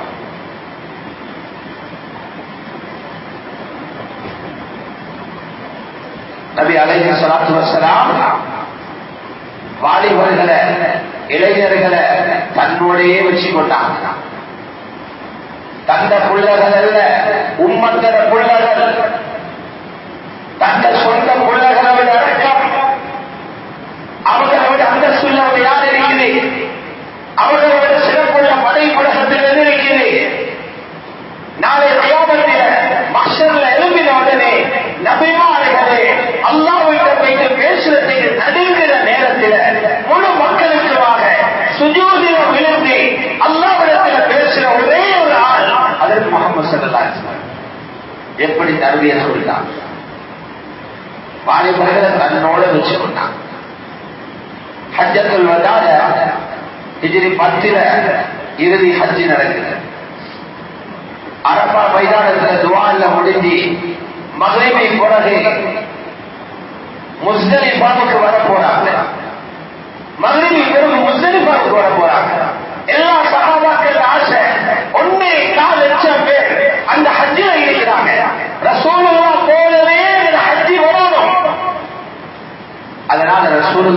நபி அலைஹி ஸலாத்து வஸலாம் வாலிபர்களை இளைஞர்களை தன்னோடையே வச்சு கொண்டாங்க தந்த புள்ளகள் அல்ல உம்மத்தர புள்ளகள் தந்த சொந்த புள்ளகளை விட அடக்கம் அவர்களை விட அந்த சொல்லாத யார் இருக்குது அவர்களை விட சிறப்புள்ள படை புலகத்தில் எது இருக்குது நாளை தியாகத்தில மஷர்ல எழுப்பின உடனே நபிமார்களே அல்லாவிட்ட போயிட்டு பேசுறதுக்கு நடுங்கிற நேரத்தில் முழு மக்களுக்குமாக சுஜூதில விழுந்து அல்லாவிடத்துல பேசுற ஒரே ஒரு ஆள் அதற்கு முகமது சல்லா எப்படி தருவிய சொல்லிட்டான் வாலிபர்களை தன்னோட வச்சு கொண்டான் ஹஜ்ஜத்துல் வதால ஹிஜ்ரி பத்தில இறுதி ஹஜ்ஜி நடக்குது அரபா மைதானத்துல துவால முடிஞ்சு மகிழ்மை பிறகு முஸ்தலிஃபாவுக்கு வர போறாங்க மகிழ்ச்சி பிறகு முஸ்தலிஃபா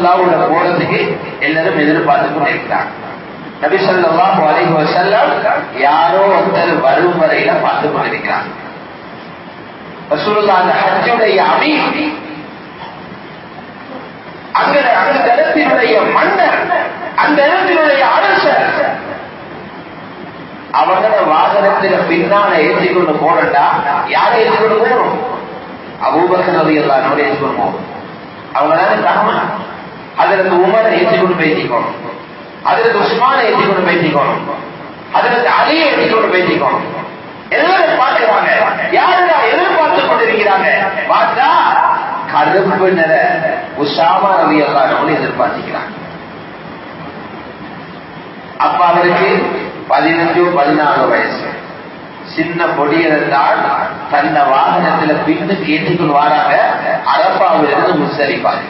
ரசூலுல்லாவோட போறதுக்கு எல்லாரும் எதிர்பார்த்து கொண்டிருக்கிறாங்க நபி ஸல்லல்லாஹு அலைஹி வஸல்லம் யாரோ ஒருத்தர் வரும் வரையில பார்த்து கொண்டிருக்கிறாங்க ரசூலுல்லாஹ் அந்த ஹஜ்ஜுடைய அமீர் அங்க அந்த இடத்தினுடைய மன்னர் அந்த இடத்தினுடைய அரசர் அவங்கள வாகனத்தில பின்னால ஏற்றி கொண்டு போறா யாரை ஏற்றி கொண்டு போகணும் அபூபக்கர் ரவி எல்லாம் நம்ம ஏற்றி கொண்டு போகணும் அவங்களால தகவல் அதற்கு உமரை ஏற்றி கொண்டு பேசிக்கணும் அதற்கு உஸ்மானை ஏற்றி கொண்டு பேசிக்கணும் அதற்கு அலியை ஏற்றி கொண்டு பேசிக்கணும் எல்லாரும் பார்க்கிறாங்க யாருடா எதிர்பார்த்து கொண்டிருக்கிறாங்க பார்த்தா கருப்பு நிற உஷாமா ரவி எல்லாம் எதிர்பார்த்திக்கிறாங்க அப்ப அவருக்கு பதினஞ்சு பதினாறு வயசு சின்ன பொடியிருந்தால் தன்னை வாகனத்துல பின்னுக்கு ஏற்றிக்கொண்டு வராங்க அரப்பாவிலிருந்து முசரிப்பாங்க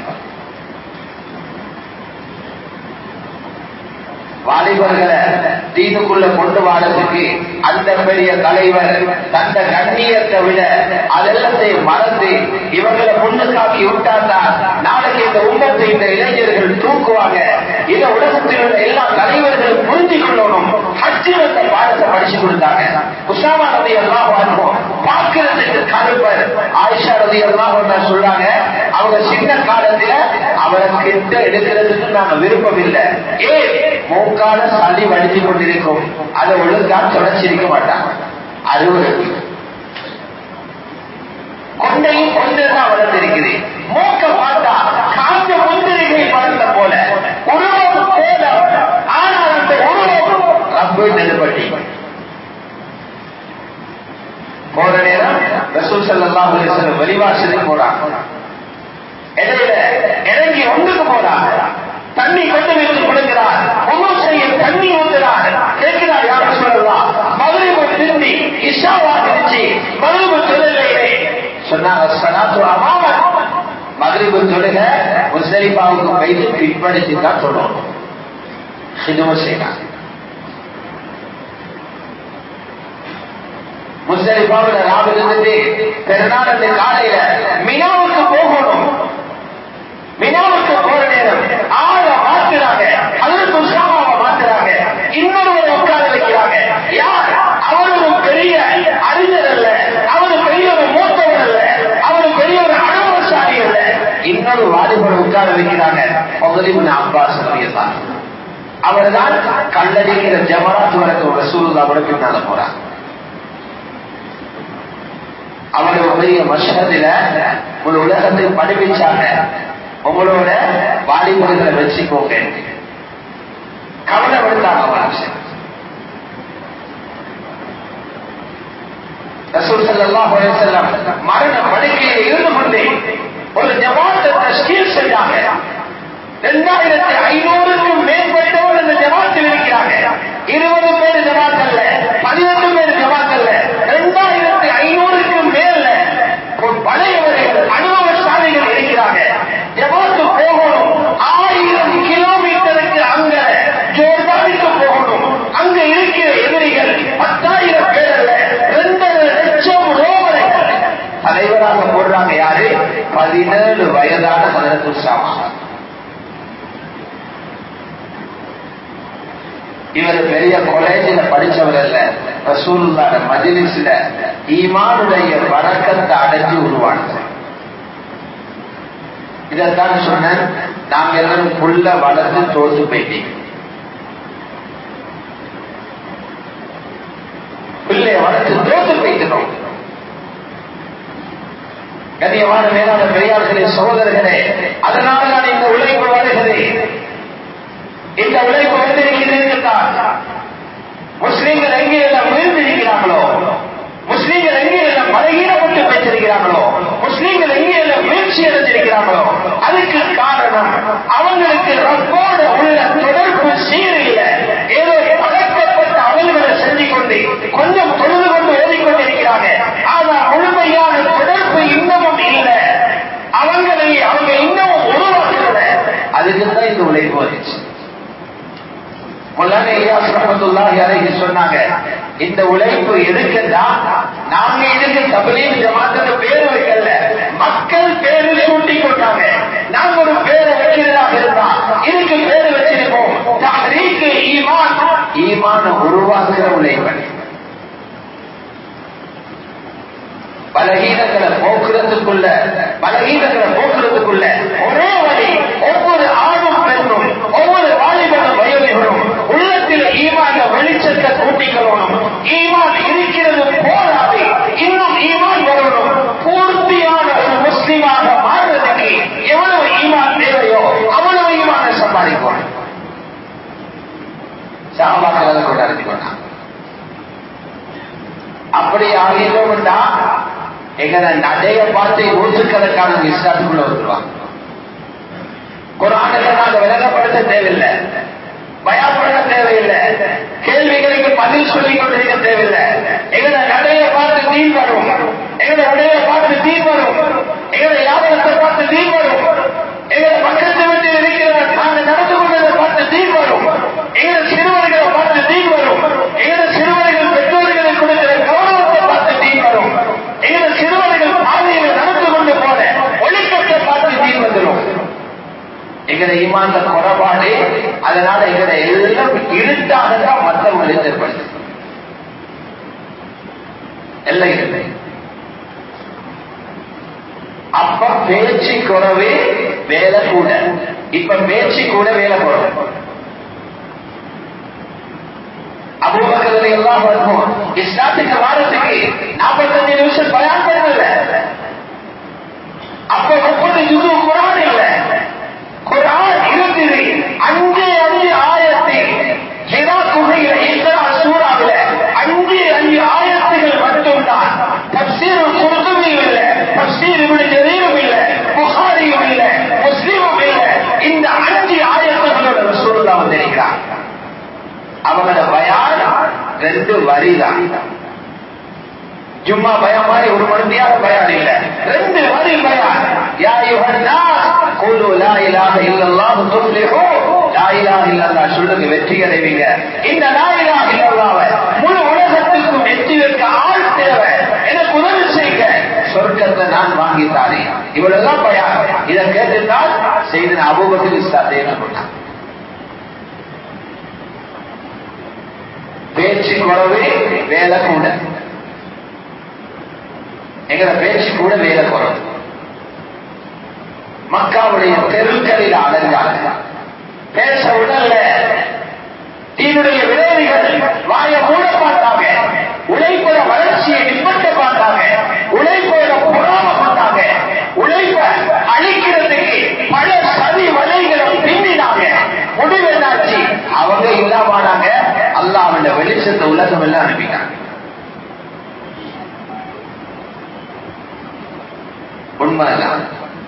வாலிபர்களை தீனுக்குள்ள கொண்டு வாரதுக்கு அந்த பெரிய தலைவர் தந்த கண்ணியத்தை விட அதெல்லாத்தையும் மறந்து இவங்களை முன்னுக்காக்கி விட்டாண்டா நாளைக்கு இந்த உலகத்தை இந்த இளைஞர்கள் தூக்குவாங்க இந்த உலகத்தில் உள்ள எல்லா தலைவர்களும் புரிஞ்சு கொள்ளணும் ஹஜ்ஜிரத்தை பாடத்தை படிச்சு கொடுத்தாங்க உஷாமா ரதி எல்லாம் வாழ்வோம் பார்க்கிறதுக்கு கருப்பர் ஆயிஷா ரதி எல்லாம் சொல்றாங்க அவங்க சின்ன காலத்துல அவரை கிட்ட எடுக்கிறதுக்கு நாங்க விருப்பம் இல்லை ஏன் மூக்கால சளி வடிச்சு கொண்டிருக்கும் அதை ஒழுங்கா தொடச்சிருக்க மாட்டாங்க அது ஒரு கொண்டையும் கொண்டுதான் வளர்ந்திருக்குது மூக்க பார்த்தா காந்த முந்திரிகை வளர்ந்த போல உருவம் போல ஆனால் அந்த உருவம் ரப்பு நெருப்பட்டி போற நேரம் ரசூல் ஸல்லல்லாஹு அலைஹி வஸல்லம் வெளிவாசலுக்கு போறாங்க இடையில இறங்கி ஒன்றுக்கு போறாங்க தண்ணி கொண்டு வைத்து கொடுக்கிறார் ஒவ்வொரு செய்ய தண்ணி ஊத்துறார் கேட்கிறார் யாரும் சொல்லலாம் மதுரைவு திரும்பி இஷாவாகிருச்சு மதுரைவு தொழிலே சொன்னாங்க சனாத்து அமாமன் மதுரைவு தொழுக முஸ்தலிபாவுக்கு வைத்து பின்படிச்சு தான் சொல்லணும் இதுவும் செய்யலாம் முஸ்தலிபாவில் ராவு இருந்துட்டு பெருநாள் அந்த காலையில மினாவுக்கு போகணும் மினாவுக்கு போற நேரம் ஆள மாத்துறாங்க அதற்கு உஷாமாவை மாத்துறாங்க இன்னொருவரை உட்கார வைக்கிறாங்க யார் அவரும் பெரிய அறிஞர் அல்ல அவரு பெரிய ஒரு மூத்தவர் அல்ல அவரு பெரிய ஒரு அனுபவசாலி அல்ல இன்னொரு வாலிபரை உட்கார வைக்கிறாங்க பகுதிபுன் அப்பாஸ் தான் அவர் தான் கல்லடிக்கிற ஜமராத் வரைக்கும் ரசூலுல்லாவோட பின்னால போறார் அவருடைய பெரிய மஷகத்தில ஒரு உலகத்தை படிப்பிச்சாங்க உங்களோட வாலிபர்களை வச்சுக்கோங்க கவலைப்படுத்தாங்க மனுஷன் ரசூல் ஸல்லல்லாஹு அலைஹி வஸல்லம் மரண படுக்கையில் இருந்து கொண்டே ஒரு ஜமாத்தை தஸ்கீல் செஞ்சாங்க இரண்டாயிரத்தி ஐநூறுக்கும் மேற்பட்டவர் இந்த ஜமாத்தில் இருக்கிறாங்க இருபது பேர் ஜமாத் அல்ல பதினெட்டு பேர் ஜமாத் அல்ல இரண்டாயிரத்தி ஐநூறுக்கும் மேல பழையவர்கள் அனுபவசாலிகள் இருக்கிறாங்க ஜமாத்து போகணும் ஆயிரம் கிலோமீட்டருக்கு அங்க ஜோர்டானுக்கு போகணும் அங்க இருக்கிற எதிரிகள் பத்தாயிரம் பேர் அல்ல ரெண்டரை லட்சம் ரோமர்கள் தலைவராக போடுறாங்க யாரு பதினேழு வயதான ஹதரத் உசாமா இவர் பெரிய காலேஜில் படிச்சவர் அல்ல ரசூலுல்லாட மஜிலிஸ்ல ஈமானுடைய வழக்கத்தை அடைஞ்சு உருவானது இதைத்தான் சொன்னேன் நாங்க எல்லாரும் புள்ள வளர்த்து தோத்து போயிட்டீங்க பிள்ளைய வளர்த்து தோத்து போயிட்டோம் கண்ணியமான மேலான பெரியார்களே சகோதரர்களே அதனால நான் இந்த உழைப்பு வருகிறேன் இந்த உழைப்பு வந்திருக்கிறேன் தான் முஸ்லீம்கள் எங்கே எல்லாம் விழுந்திருக்கிறார்களோ முஸ்லீம்கள் எங்கே எல்லாம் பலகீனப்பட்டு வைத்திருக்கிறார்களோ முஸ்லீம்கள் எங்கே எல்லாம் வீழ்ச்சி அடைந்திருக்கிறார்களோ அதுக்கு காரணம் அவங்களுக்கு ரப்போடு உள்ள தொடர்பு சீரில்ல ஏதோ பழக்கப்பட்ட அமல்களை செஞ்சு கொண்டு கொஞ்சம் தொழுது கொண்டு ஓடிக்கொண்டிருக்கிறாங்க ஆனா முழுமையான தொடர்பு இன்னமும் இல்லை அவங்களை அவங்க இன்னமும் உருவாக்கல அதுக்கு தான் இந்த உழைப்பு வந்துச்சு முல்லானே இலியாஸ் ரஹமத்துல்லாஹி அலைஹி சொன்னாங்க இந்த உழைப்பு எதுக்குன்னா நாங்க இதுக்கு தபலீம் ஜமாத்துக்கு பேர் வைக்கல மக்கள் பேரு சூட்டி கொண்டாங்க நாங்க ஒரு பேரை வைக்கிறதாக இருந்தா இதுக்கு பேரு வச்சிருப்போம் தஹ்ரீக்கு ஈமான் ஈமான உருவாக்குற உழைப்பன் பலகீனங்களை போக்குறதுக்குள்ள பலகீனங்களை போக்குறதுக்குள்ள ஒரே வழி ஒவ்வொரு ஆணும் பெண்ணும் ஒவ்வொரு வாலிபனும் வயோதிகனும் உள்ளத்தில் ஈமான வெளிச்சத்தை கூட்டிக்கொள்ளணும் ஈமான் இருக்கிறது போதாது இன்னும் ஈமான் வரணும் பூர்த்தியான ஒரு முஸ்லிமாக மாறுவதற்கு எவ்வளவு ஈமான் தேவையோ அவ்வளவு ஈமான சம்பாதிக்கணும் சாபாக்கள் அதை கொண்டாடி கொண்டான் அப்படி ஆகிட்டோம்னா எங்களை நடைய பார்த்து நூற்றுக்கணக்கான இஸ்லாத்துக்குள்ள வந்துருவாங்க குரானுக்கு நாங்க விலகப்படுத்த தேவையில்லை பயப்பட தேவையில்லை கேள்விகளுக்கு பதில் சொல்லிக் கொண்டிருக்க தேவையில்லை எங்களை நடைய பார்த்து தீன் வரும் எங்களை உடைய பார்த்து தீன் வரும் எங்களை யாபகத்தை பார்த்து தீன் வரும் எங்களை பக்கத்து வீட்டில் இருக்கிற நாங்க நடந்து கொண்டதை பார்த்து தீன் வரும் எங்களை சிறுவர்களை பார்த்து தீன் வரும் எங்களை சிறுவர்கள் பெற்றோர்களை கொடுக்கிற கௌரவத்தை பார்த்து தீன் வரும் எங்களை சிறுவர்கள் பாதையில் நடந்து கொண்டு போன ஒழுக்கத்தை பார்த்து தீன் வந்துடும் எங்களை ஈமான்ல குறைபாடு அதனால எங்களை எல்லாம் இருட்டாக தான் மற்றவங்களை ஏற்படுது எல்லாம் இல்லை அப்ப பேச்சு குறவே வேலை கூட இப்ப பேச்சு கூட வேலை குறவு அபூபக்கரை எல்லாம் வருவோம் இஸ்லாத்துக்கு வாரத்துக்கு நாற்பத்தஞ்சு நிமிஷம் பயன் பண்ணல அப்ப முப்பது யுது குரான் இல்ல குரான் இருந்தது அஞ்சு அஞ்சு ஆயிரத்தி ஹிரா குகையில இஸ்ரா சூறாவில அஞ்சு அஞ்சு ஆயிரத்துகள் மட்டும்தான் தப்சீர் குருதுமையும் இல்ல தப்சீர் இப்படி ஜரீரும் இல்ல புகாரியும் இல்ல முஸ்லீமும் இல்ல இந்த அஞ்சு ஆயிரத்துகளோட ரசூலுல்லா வந்திருக்கிறார் அவங்களோட பயான் ரெண்டு வரி தான் ஜும்மா பயம் மாதிரி ஒரு மணி நேரம் பயான் இல்ல ரெண்டு வரி பயான் யா யுஹன்னா குலு லா இலாஹ இல்லல்லாஹு துஃப்லிஹு லா இலாஹ இல்லல்லாஹ் சொல்லுங்க வெற்றி அடைவீங்க இந்த லா இலாஹ இல்லல்லாஹ் முழு உலகத்துக்கும் வெற்றி வைக்க ஆள் தேவை எனக்கு உதவி செய்யுங்க சொர்க்கத்தை நான் வாங்கி தாரேன் இவ்வளவுதான் பயான் இதை கேட்டுத்தான் செய்த அபூபக்கர் இஸ்லாத்தை கொண்டான் பேச்சு குறவு வேலை கூட எங்களை பேச்சு கூட வேலை குறவு மக்காவுடைய தெருக்களில் அலைஞ்சாங்க பேச உடல்ல தீனுடைய விளைவுகள் வாய மூட பார்த்தாங்க உழைப்போட வளர்ச்சியை நிப்பட்ட பார்த்தாங்க உழைப்போட புறாம பார்த்தாங்க உழைப்ப அழிக்கிறதுக்கு பல சதி வலைகளை பின்னினாங்க முடிவு என்னாச்சு அவங்க இல்லாமனாங்க அல்லாஹ்வுடைய வெளிச்சத்தை உலகம் எல்லாம் அனுப்பிட்டாங்க உண்மைதான்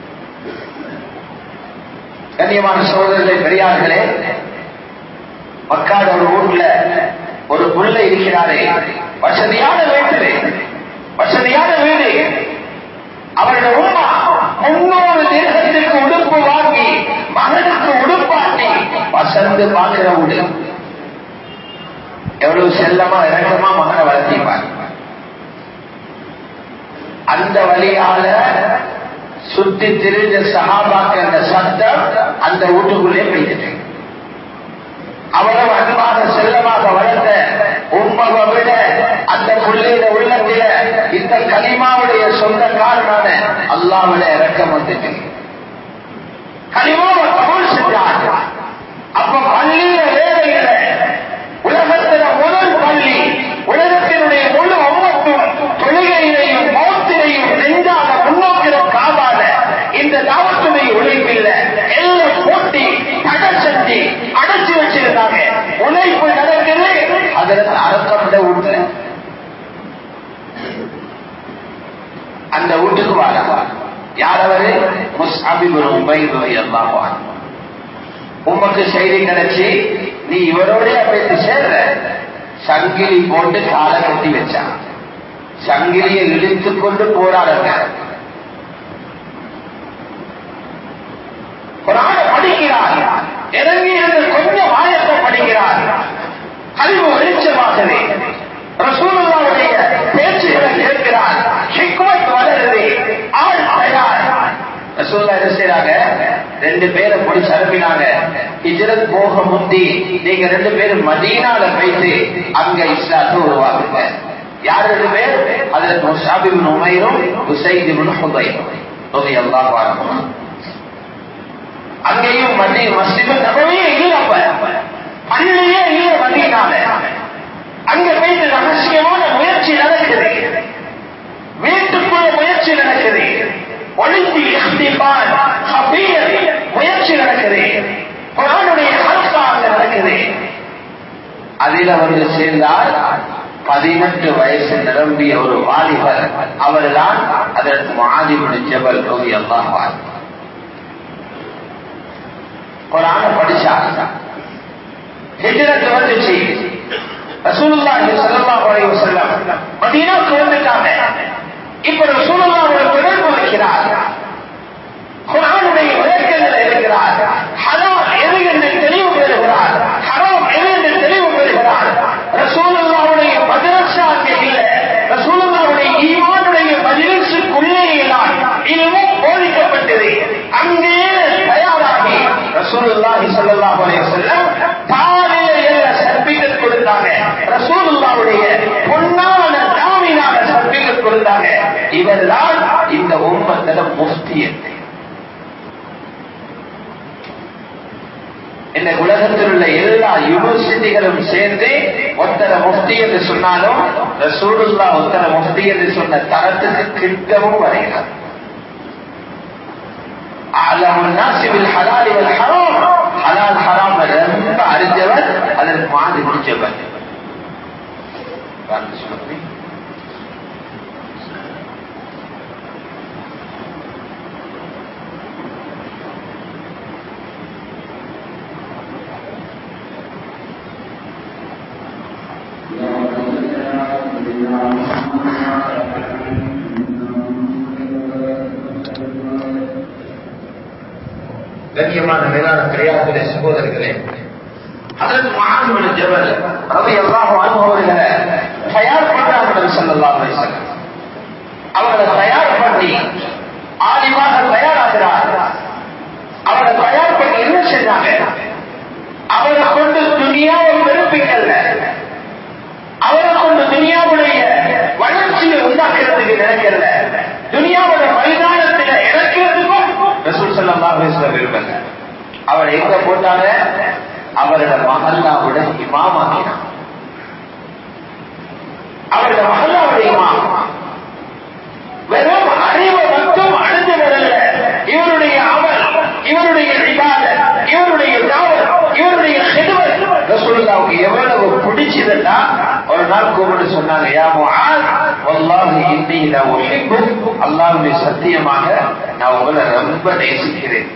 கண்ணியமான சோதரர்களே பெரியார்களே மக்காட ஒரு ஊர்ல ஒரு புள்ள இருக்கிறாரே வசதியான வீட்டிலே வசதியான வீடு அவருடைய உமா முன்னூறு தேசத்துக்கு உடுப்பு வாங்கி மகனுக்கு உடுப்பாட்டி வசந்து பார்க்கிற வீடு எவ்வளவு செல்லமா இறக்கமா மகனை வளர்த்திப்பார் அந்த வழியால சுத்தி திரிஞ்ச சகாபாக்க அந்த சத்தம் அந்த வீட்டுக்குள்ளே போயிட்டு அவ்வளவு அன்பாக செல்லமாக வளர்த்த உண்மவை விட அந்த புள்ளையில உள்ளத்தில இந்த கனிமாவுடைய சொந்தக்காரனான அல்லாவிட இறக்கம் வந்துட்டு கனிமாவை கபூல் செஞ்சார் அப்ப பள்ளியில வேலையில உலகத்தில முதல் பள்ளி உலகத்தினுடைய முழு அம்மத்தும் தொழுகையிலையும் மௌத்திலையும் நெஞ்சாக முன்னோக்கிற காவாத இந்த தாவத்துடைய உழைப்பில்ல எல்லாம் போட்டி தடச்சட்டி அடைச்சு வச்சிருந்தாங்க உழைப்பு நடக்குது அதற்கு அறக்கப்பட்ட வீட்டுல அந்த வீட்டுக்கு வாழ யார் அவரு முஸ்அபிபுல் உபைது எல்லாம் உமக்கு செய்தி கிடைச்சி நீ இவரோட பேசி சேர்ற சங்கிலி போட்டு காலை கட்டி வச்சான் சங்கிலியை இழுத்து கொண்டு போராடுங்க குரான படிக்கிறார் இறங்கி இருந்து கொஞ்சம் ஆயத்தை படிக்கிறார் அறிவு வெளிச்சமாகவே ரசூலுல்லாவுடைய பேச்சுகளை கேட்கிறார் ஹிக்மத் வளருது ஆள் தயார் ரசூல்லா என்ன செய்றாங்க ரெண்டு பேரை பிடிச்சு அனுப்பினாங்க ஹிஜ்ரத் போக முந்தி நீங்க ரெண்டு பேரும் மதீனால போயிட்டு அங்க இஸ்லாத்தை உருவாக்குங்க யார் ரெண்டு பேர் அதில் முசாபிபின் உமைரும் உசைத் இப்னு ஹுதைர் ரலியல்லாஹு அன்ஹு அங்கேயும் மதி மஸ்ஜித் நபவியே இல்ல அப்ப பள்ளியே இல்ல மதீனால அங்க போயிட்டு ரகசியமான முயற்சி நடக்குது வீட்டுக்குள்ள முயற்சி நடக்குது ஒளிந்து இஹ்திபான் ஹபீர் முயற்சி நடக்குது குரானுடைய ஹல்கா அங்க நடக்குது அதில் வந்து சேர்ந்தால் பதினெட்டு வயசு நிரம்பிய ஒரு வாலிபர் அவர்தான் அதற்கு மாதிபுடி ஜபல் ரவி அல்லாஹ் குரான படிச்சா ஹிஜ்ரத் வந்துச்சு ரசூலுல்லாஹி ஸல்லல்லாஹு அலைஹி வஸல்லம் மதீனாவுக்கு வந்துட்டாங்க இப்ப ரசூலுல்லாஹ் ஒரு தொடர்பு வைக்கிறார் குர்ஆனுடைய விளக்கங்கள் இருக்கிறார் ஹலால் எது என்று தெளிவு பெறுகிறார் ஹராம் எது என்று தெளிவு பெறுகிறார் ரசூலுல்லாஹுடைய மதரசா அங்கே இல்லை ரசூலுல்லாஹுடைய ஈமானுடைய மஜ்லிஸுக்குள்ளே தான் இதுவும் போதிக்கப்பட்டது அங்கே தயாராகி ரசூலுல்லாஹி ஸல்லல்லாஹு அலைஹி வஸல்லம் பாலில எல்ல சர்டிபிகேட் கொடுத்தாங்க ரசூலுல்லாஹுடைய பொன்னான தாமினான சர்டிபிகேட் கொடுத்தாங்க இவர்தான் இந்த உம்மத்தில முஃப்தியத்தை இந்த உலகத்தில் உள்ள எல்லா யூனிவர்சிட்டிகளும் சேர்ந்து ஒத்தர முஃப்தி என்று சொன்னாலும் ரசூலுல்லா ஒத்தர முஃப்தி என்று சொன்ன தரத்துக்கு கிட்டவும் வரைகிறார் அலம் நாசிபில் ஹலால் இவல் ஹராம் ஹலால் ஹராம் ரொம்ப அறிஞ்சவர் அதற்கு மாதிரி முடிச்சவர் சொல்லுங்க கண்ணியமான மேலான பெரியார்களே சகோதரர்களே அதற்கு மகான்கள் ஜபல் ரவி அல்லாஹ் அனுபவர்களை தயார் பண்றாங்க சொல்லலாம் அவர்களை தயார் பண்ணி ஆலிமாக தயாராகிறார் அவரை தயார் பண்ணி என்ன செஞ்சாங்க அவரை கொண்டு துணியாவை வெறுப்பிக்கல்ல அவரை கொண்டு துனியாவுடைய வளர்ச்சியை உண்டாக்குறதுக்கு நினைக்கல துனியாவோட மைதானத்தில் இறக்கிறதுக்கும் ரசூல் சல்லா விரும்பல அவர் எங்க போட்டாங்க அவரோட மகல்லாவோட இமாமாக்கினார் அவரோட மகல்லாவோட இமாம் வெறும் அறிவை மட்டும் அடைஞ்சு வரல இவருடைய அமல் இவருடைய விவாத இவருடைய தாவல் இவருடைய செதுவல் ரசூலுல்லாவுக்கு எவ்வளவு பிடிச்சதுன்னா ஒரு நாள் கூப்பிட்டு சொன்னாங்க யா முஆத் வல்லாஹி இன்னி லா உஹிப்பு அல்லாஹ்வுடைய சத்தியமாக நான் உங்களை ரொம்ப நேசிக்கிறேன்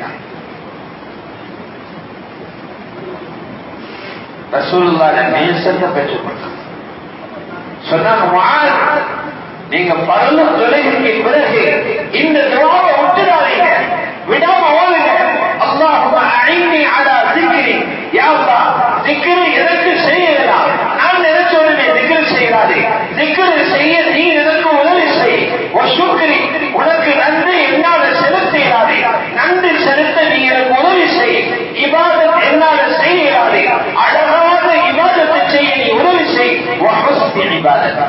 ரசூலுல்லாஹ் நேசத்தை பெற்றுக்கொண்டார் சொன்னாங்க முஆத் நீங்க பரல தொலைகைக்கு பிறகு இந்த துவாவை விட்டுடாதீங்க விடாம ஓதுங்க அல்லாஹும அழைனி அலா திக்ரி யா அல்லாஹ் திக்ரு எனக்கு செய்யலாம் நான் நினைச்ச உடனே திக்ரு செய்யாதே திக்ரு செய்ய நீ எனக்கு உதவி செய் சுக்ரி உனக்கு நன்றி என்னால செலுத்தாதே நன்றி செலுத்த நீ எனக்கு உதவி செய் இபாதத் என்னால செய்யாதே அழகான இபாதத்தை செய்ய நீ உதவி செய் இபாதத்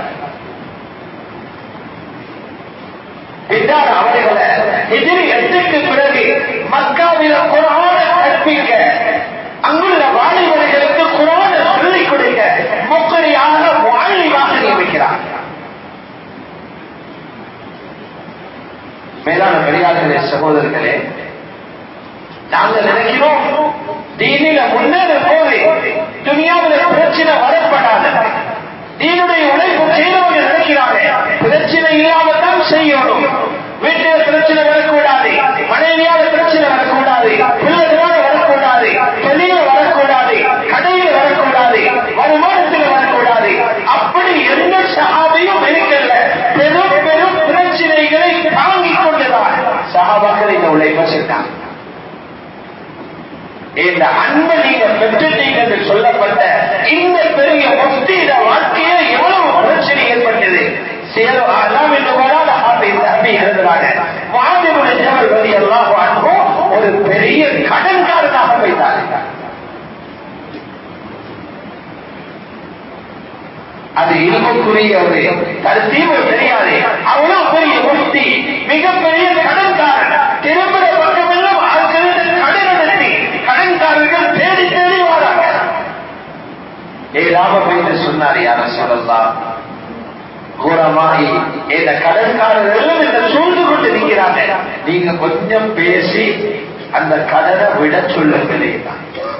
பின்னால் அவர்களை எதிரி எட்டுக்கு பிறகு மக்காவில குரான கற்பிக்க அங்குள்ள வாலிபர்களுக்கு குரான சொல்லிக் கொடுக்க முக்கரியாக வாழிவாக நியமிக்கிறார் மேலான பெரியார்களே சகோதரர்களே நாங்கள் நினைக்கிறோம் தீனில முன்னேறும் போது துணியாவில் பிரச்சனை வரப்படாது தீனுடைய உழைப்பு செய்யறவங்க நினைக்கிறாங்க பிரச்சனை இல்லாம தான் செய்யணும் வீட்டில பிரச்சனை வரக்கூடாது மனைவியால பிரச்சனை வரக்கூடாது பிள்ளைகளால வரக்கூடாது தொழில வரக்கூடாது கடையில் வரக்கூடாது வருமானத்தில் வரக்கூடாது அப்படி எந்த சகாபையும் இருக்கல பெரும் பெரும் பிரச்சனைகளை தாங்கிக் கொண்டுதான் சகாபாக்கள் இந்த உழைப்பை செய்தாங்க இந்த இந்த அன்பை நீங்க பெற்றுட்டீங்க என்று சொல்லப்பட்ட இந்த பெரிய முக்தியிட வாழ்க்கையில எவ்வளவு பிரச்சனை ஏற்பட்டது சேர அல்லாம் என்று வராத ஆபை தம்பி எழுதுறாங்க வாதிபுடைய ஜபல் வழி எல்லாம் வாழ்வோம் ஒரு பெரிய கடன்காரனாக வைத்தார்கள் அது இல்முக்குரிய ஒரு தீவு தெரியாது அவ்வளவு பெரிய முக்தி மிகப்பெரிய கடன்காரன் திரும்புற பக்கமெல்லாம் ஆட்களிடம் கடன் நடத்தி கடன்காரர்கள் தேடி தேடி வராங்க ஏதாவது என்று சொன்னார் யார சொல்லலாம் கூறமாகி இந்த கடன்காரர்கள் எல்லாம் இந்த சூழ்ந்து கொண்டு நிற்கிறாங்க நீங்க கொஞ்சம் பேசி அந்த கடனை விட சொல்லுங்களேன்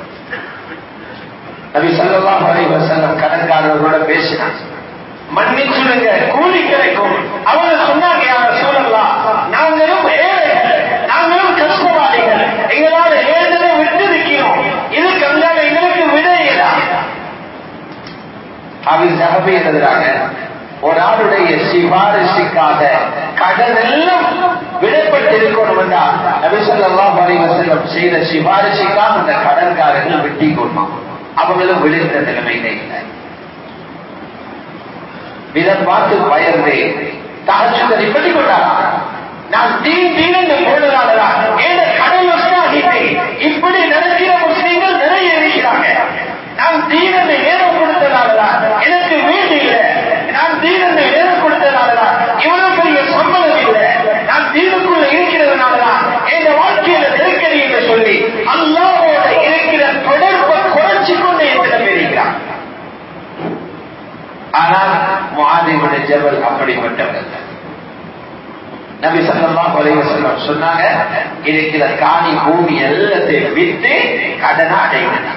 நபி சல்லல்லாஹு அலைஹி வஸல்லம் கடன்காரர்களோட பேசினார் மன்னிச்சுடுங்க கூலி கிடைக்கும் அவங்க சொன்னாங்க யார சூழல்லாம் நாங்களும் ஏழைகள் நாங்களும் கஷ்டவாதிகள் எங்களால் ஏழரை விட்டு நிற்கிறோம் இது கங்கால எங்களுக்கு விடையதா அவர் சகபி எழுதுறாங்க ஒரு ஆளுடைய சிபாரிசுக்காக கடன் எல்லாம் விடப்பட்டு இருக்கணும் என்றால் நபி ஸல்லல்லாஹு அலைஹி வஸல்லம் செய்த சிபாரிசுக்காக அந்த கடன்காரர்கள் வெட்டி கொள்வாங்க அவங்களும் விழுந்த நிலைமையில இல்லை இதை பார்த்து பயந்து தகச்சுதை இப்படி கொண்டாரா நான் தீன் தீன் என்று போடுறாங்களா ஏத கடல் வசாகிட்டேன் இப்படி நடக்கிற முஸ்லீம்கள் நிறைய இருக்கிறாங்க நான் தீனனை நேரம் கொடுத்ததாலதா எனக்கு வீடு இல்லை நான் தீனனை நேரம் கொடுத்ததாலதா இவ்வளவு பெரிய சம்பளம் இல்லை நான் தீனுக்குள்ள இருக்கிறதுனாலதான் என் வாழ்க்கையில நெருக்கடி என்று சொல்லி அல்லாவோட இருக்கிற தொடர்பை குறைச்சு கொண்டு எத்தனை இருக்கிறான் ஆனால் மாதிவுடைய ஜபல் அப்படிப்பட்டவர் நபி சல்லல்லாஹு அலைஹி வஸல்லம் சொன்னாங்க இருக்கிற காணி பூமி எல்லாத்தையும் வித்து கடனை அடைகிறான்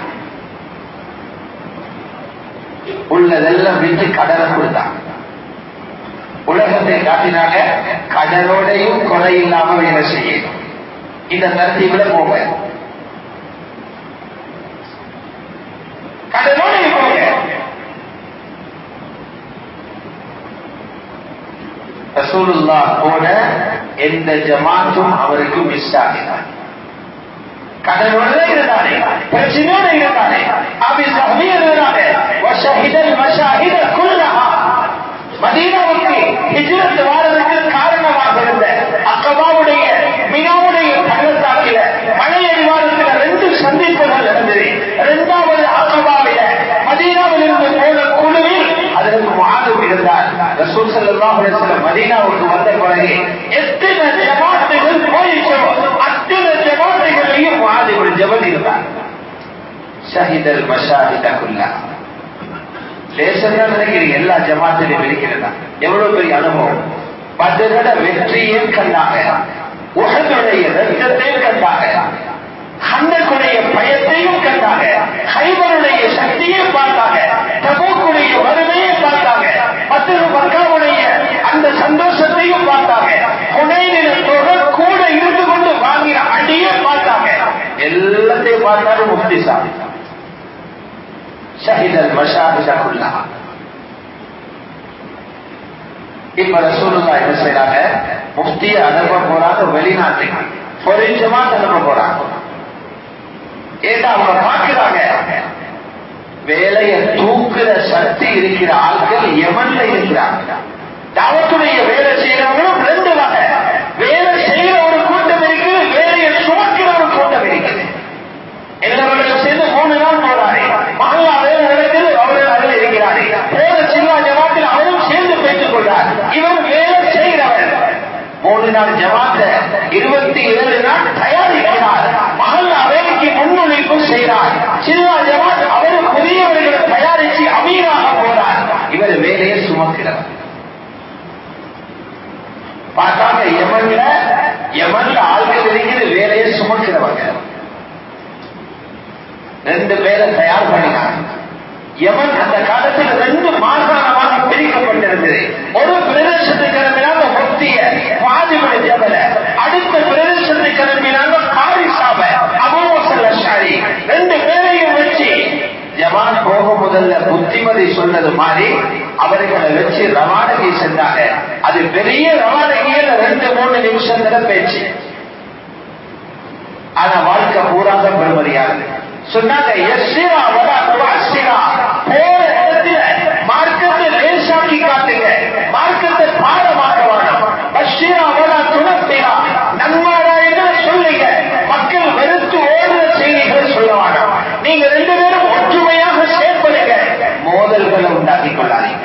உள்ளதெல்லாம் விட்டு கடனை கொடுத்தாங்க உலகத்தை காட்டினாங்க கடலோடையும் கொலை இல்லாம வேலை செய்யணும் இந்த தரத்தீவுல போக கடலோடையும் போக ரசூலுல்லா போன எந்த ஜமாத்தும் அவருக்கு மிஸ் ஆகினார் கடலோட இருந்தானே பிரச்சனையோட இருந்தானே அபி சஹபி இருந்தானே வஷஹிதல் மஷாஹித குல்லஹா மதீனாவுக்கு ஹிஜ்ரத் வாரதுக்கு காரணமாக இருந்த அக்கபாவுடைய மினாவுடைய பள்ளத்தாக்கில மலை அடிவாரத்தில் ரெண்டு சந்திப்புகள் நடந்தது இரண்டாவது அக்கபாவில மதீனாவில் இருந்து போன குழுவில் அதற்கு மாதம் இருந்தார் ரசூல் ஸல்லல்லாஹு அலைஹி வஸல்லம் மதீனாவுக்கு வந்த பிறகு எத்தனை ஜமாத்துகள் போயிச்சோ அத்தனை ஜமாத்துகளையும் மாதிரி ஜபல் இருந்தார் ஷஹிதல் மஷாஹித குல்லா லேசன்னா நினைக்கிறீங்க எல்லா ஜமாத்திலும் இருக்கிறதா எவ்வளவு பெரிய அனுபவம் பதரோட வெற்றியும் கண்டாங்க உகனுடைய ரத்தத்தையும் கண்டாங்க ஹந்தக்குடைய பயத்தையும் கண்டாங்க ஹைபருடைய சக்தியும் பார்த்தாங்க தபோக்குடைய வறுமையை பார்த்தாங்க பத்து மக்காவுடைய அந்த சந்தோஷத்தையும் பார்த்தாங்க புனைநில தொகை கூட இருந்து கொண்டு வாங்கின அடியை பார்த்தாங்க எல்லாத்தையும் பார்த்தாலும் முக்தி சாமி ஷஹிதல் மஷாஹித குல்லஹா இப்ப ரசூலுல்லா என்ன செய்யறாங்க முஃப்திய அனுப்ப போறாங்க வெளிநாட்டுக்கு பொறிஞ்சமா அனுப்ப போறாங்க ஏன்னா அவங்க பார்க்கிறாங்க வேலையை தூக்குற சக்தி இருக்கிற ஆட்கள் எவன்ல இருக்கிறாங்க தவத்துடைய வேலை செய்யறவங்களும் ரெண்டு வகை வேலை செய்யற ஒரு கூட்டம் இருக்குது வேலையை சுமக்கிற ஒரு கூட்டம் இருக்குது எல்லாவர்களும் சேர்ந்து மூணு நாள் போறாரு மகளா வேலை நடக்குது அவர்கள் அதில் இருக்கிறாரு போற சின்ன ஜமாத்தில் அவரும் சேர்ந்து பேசிக் கொள்றார் இவர் வேலை செய்கிறவர் மூணு நாள் ஜமாத்த இருபத்தி ஏழு நாள் தயாரிக்கிறார் மகள் வேலைக்கு முன்னுழைப்பு செய்கிறார் சின்ன ஜமாத் அவரும் புதியவர்களை தயாரிச்சு அமீராக போறார் இவர் வேலையை சுமக்கிறவர் பார்த்தாங்க எமன்ல எமன்ல ஆள்கள் இருக்கிறது வேலையை சுமக்கிறவங்க ரெண்டு பேரை தயார் பண்ணினாங்க யமன் அந்த காலத்தில் ரெண்டு மாகாணமாக பிரிக்கப்பட்டிருந்தது ஒரு பிரதேசத்தை கிளம்பினாங்க முக்திய பாதிமலை ஜபல அடுத்த பிரதேசத்தை கிளம்பினாங்க காரிசாப அபோசல்ல ஷாரி ரெண்டு பேரையும் வச்சு ஜவான் போக முதல்ல புத்திமதி சொன்னது மாதிரி அவர்களை வச்சு ரவானகி சென்றாங்க அது பெரிய ரவானகியில் ரெண்டு மூணு நிமிஷத்துல பேச்சு ஆனா வாழ்க்கை பூராக பெருமதியானது சொன்னாங்க எஸ்ஸிரா வலா துஅஸ்ஸிரா போற இடத்துல மார்க்கத்தை லேசாக்கி காட்டுங்க மார்க்கத்தை பாடமாக்க வேண்டாம் பஷீரா வலா துணப்பிரா நன்மாராயங்கள் சொல்லுங்க மக்கள் வெறுத்து ஓடுற செய்திகள் சொல்ல வேண்டாம் நீங்க ரெண்டு பேரும் ஒற்றுமையாக செயல்படுங்க மோதல்களை உண்டாக்கி கொள்ளாதீங்க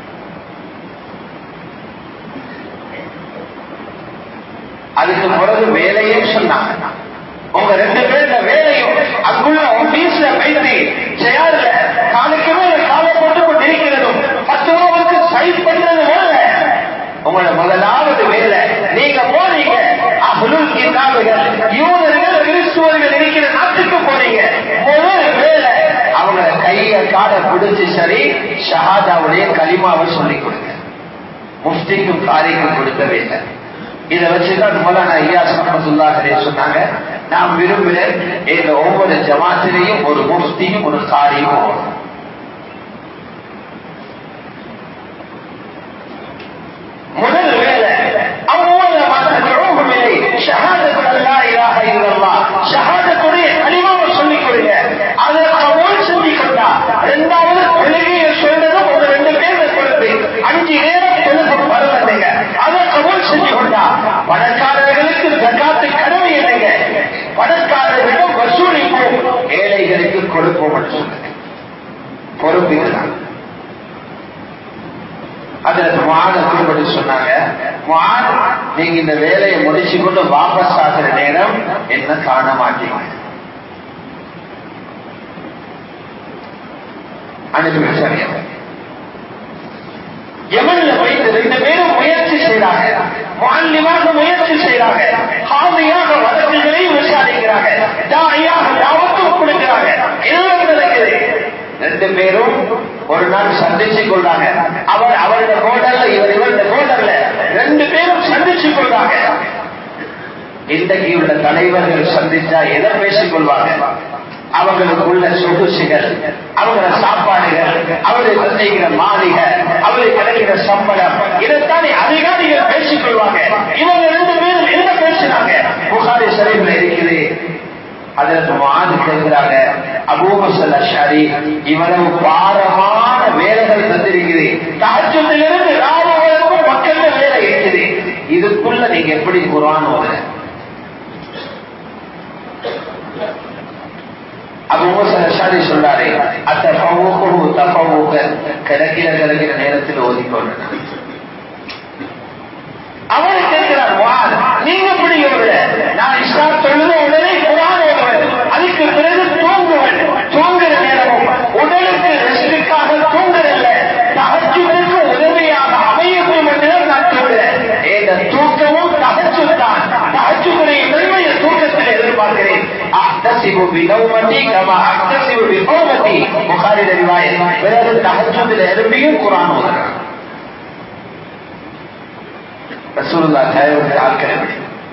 அதுக்கு பிறகு வேலையும் சொன்னாங்க உங்க ரெண்டு பேர்ல வேலையும் அங்குள்ள ஆபீஸ்ல வைத்து செயல்ல காலுக்கு மேல காலை போட்டு கொண்டு இருக்கிறதும் மற்றவங்களுக்கு சைட் பண்றது வேலை உங்களோட முதலாவது வேலை நீங்க போனீங்க அகுலுல் கிதாபுகள் யூதர்கள் கிறிஸ்துவர்கள் இருக்கிற நாட்டுக்கு போனீங்க முதல் வேலை அவங்க கைய காலை பிடிச்சு சரி ஷஹாதாவுடைய களிமாவை சொல்லிக் கொடுங்க முஃப்திக்கும் காரிக்கும் கொடுக்க வேலை இதை வச்சுதான் மௌலானா ஐயாஸ் ரஹமத்துல்லாஹே சொன்னாங்க நான் விரும்புகிறேன் எங்க ஒவ்வொரு ஜமாத்திலையும் ஒரு முஃப்தியும் ஒரு காரியும் வரும். முதல் வேலை அவ்வளவு மதம் இல்லை ஷஹாதத்து அல்லா இலாஹ இல்லல்லாஹ் ஷஹாதத்துடைய கலிமாவை சொல்லிக் கொடுங்க அதை கபூல் செஞ்சு கொண்டா இரண்டாவது தொழுகையை சொல்றது ஒரு ரெண்டு பேரை கொடுத்து அஞ்சு நேரம் தொழுக பரவலைங்க அதை கபூல் செஞ்சு கொண்டா பணக்காரர்களுக்கு ஜக்காத்து கடமை இல்லைங்க பணக்காரர்களிடம் வசூலிப்போம் ஏழைகளுக்கு கொடுப்போம் என்று சொல்லுங்க பொறுப்பு இதுதான் அதுல முகான திருப்படி சொன்னாங்க முகான் நீங்க இந்த வேலையை முடிச்சு கொண்டு வாபஸ் ஆகிற நேரம் என்ன காண மாட்டீங்க அனுப்பி வச்சாங்க எமன்ல வைத்து ரெண்டு பேரும் முயற்சி செய்யறாங்க மாநிலமாக முயற்சி செய்யறாங்க ஹாமியாக வழக்குகளையும் விசாரிக்கிறாங்க தாயாக தாவத்தும் கொடுக்கிறாங்க எல்லாம் நடக்குது ரெண்டு பேரும் ஒரு நாள் சந்திச்சு கொள்றாங்க அவர் அவருடைய கோடல்ல இவர் இவருடைய கோடல்ல ரெண்டு பேரும் சந்திச்சு கொள்றாங்க இன்றைக்கு உள்ள தலைவர்கள் சந்திச்சா எதை பேசிக் கொள்வாங்க அவங்களுக்கு உள்ள சொகுசுகள் அவங்கள சாப்பாடுகள் அவர்களுக்கு கிடைக்கிற மாளிகை அவர்களுக்கு கிடைக்கிற சம்பளம் இதைத்தானே அதிகாரிகள் பேசிக் கொள்வாங்க இவங்க ரெண்டு பேரும் என்ன பேசினாங்க புகாரி சரிவில் இருக்குது அதற்கு மாது கேட்கிறாங்க அபூமசல் அஷாரி இவ்வளவு பாரமான வேலைகள் தந்திருக்குது தாஜத்திலிருந்து ராணுவம் மக்கள் வேலை இருக்குது இதுக்குள்ள நீங்க எப்படி குரான் ஓதுற அபூமசல் அஷாரி சொல்றாரு அத்த பவுக்கு தப்பவுக்க கிடைக்கிற கிடைக்கிற நேரத்தில் ஓதிக்கொள்ள அவர் கேட்கிறார் வார் நீங்க எப்படி ஓடுற நான் இஸ்லாம் தொழுத உடனே குரான் ஓடுவேன் அதுக்கு பிறகு தூங்குவேன் தூங்குற நேரமும் உடலுக்கு ரெஸ்டுக்காக தூங்குறதில்ல தகச்சுக்கு உதவியாக அமையட்டும் என்று நான் சொல்றேன் இந்த தூக்கமும் தகச்சு தான் தகச்சுடைய நன்மையை தூக்கத்தில் எதிர்பார்க்கிறேன் அக்தசிபு பினௌமதி கமா அக்தசிபு பினௌமதி புகாரி அறிவாய் பிறகு தகச்சுதில் எழுப்பியும் குரான் ஓதுறான் ரசூலுல்லா தயவுக்கு ஆக்கிரமி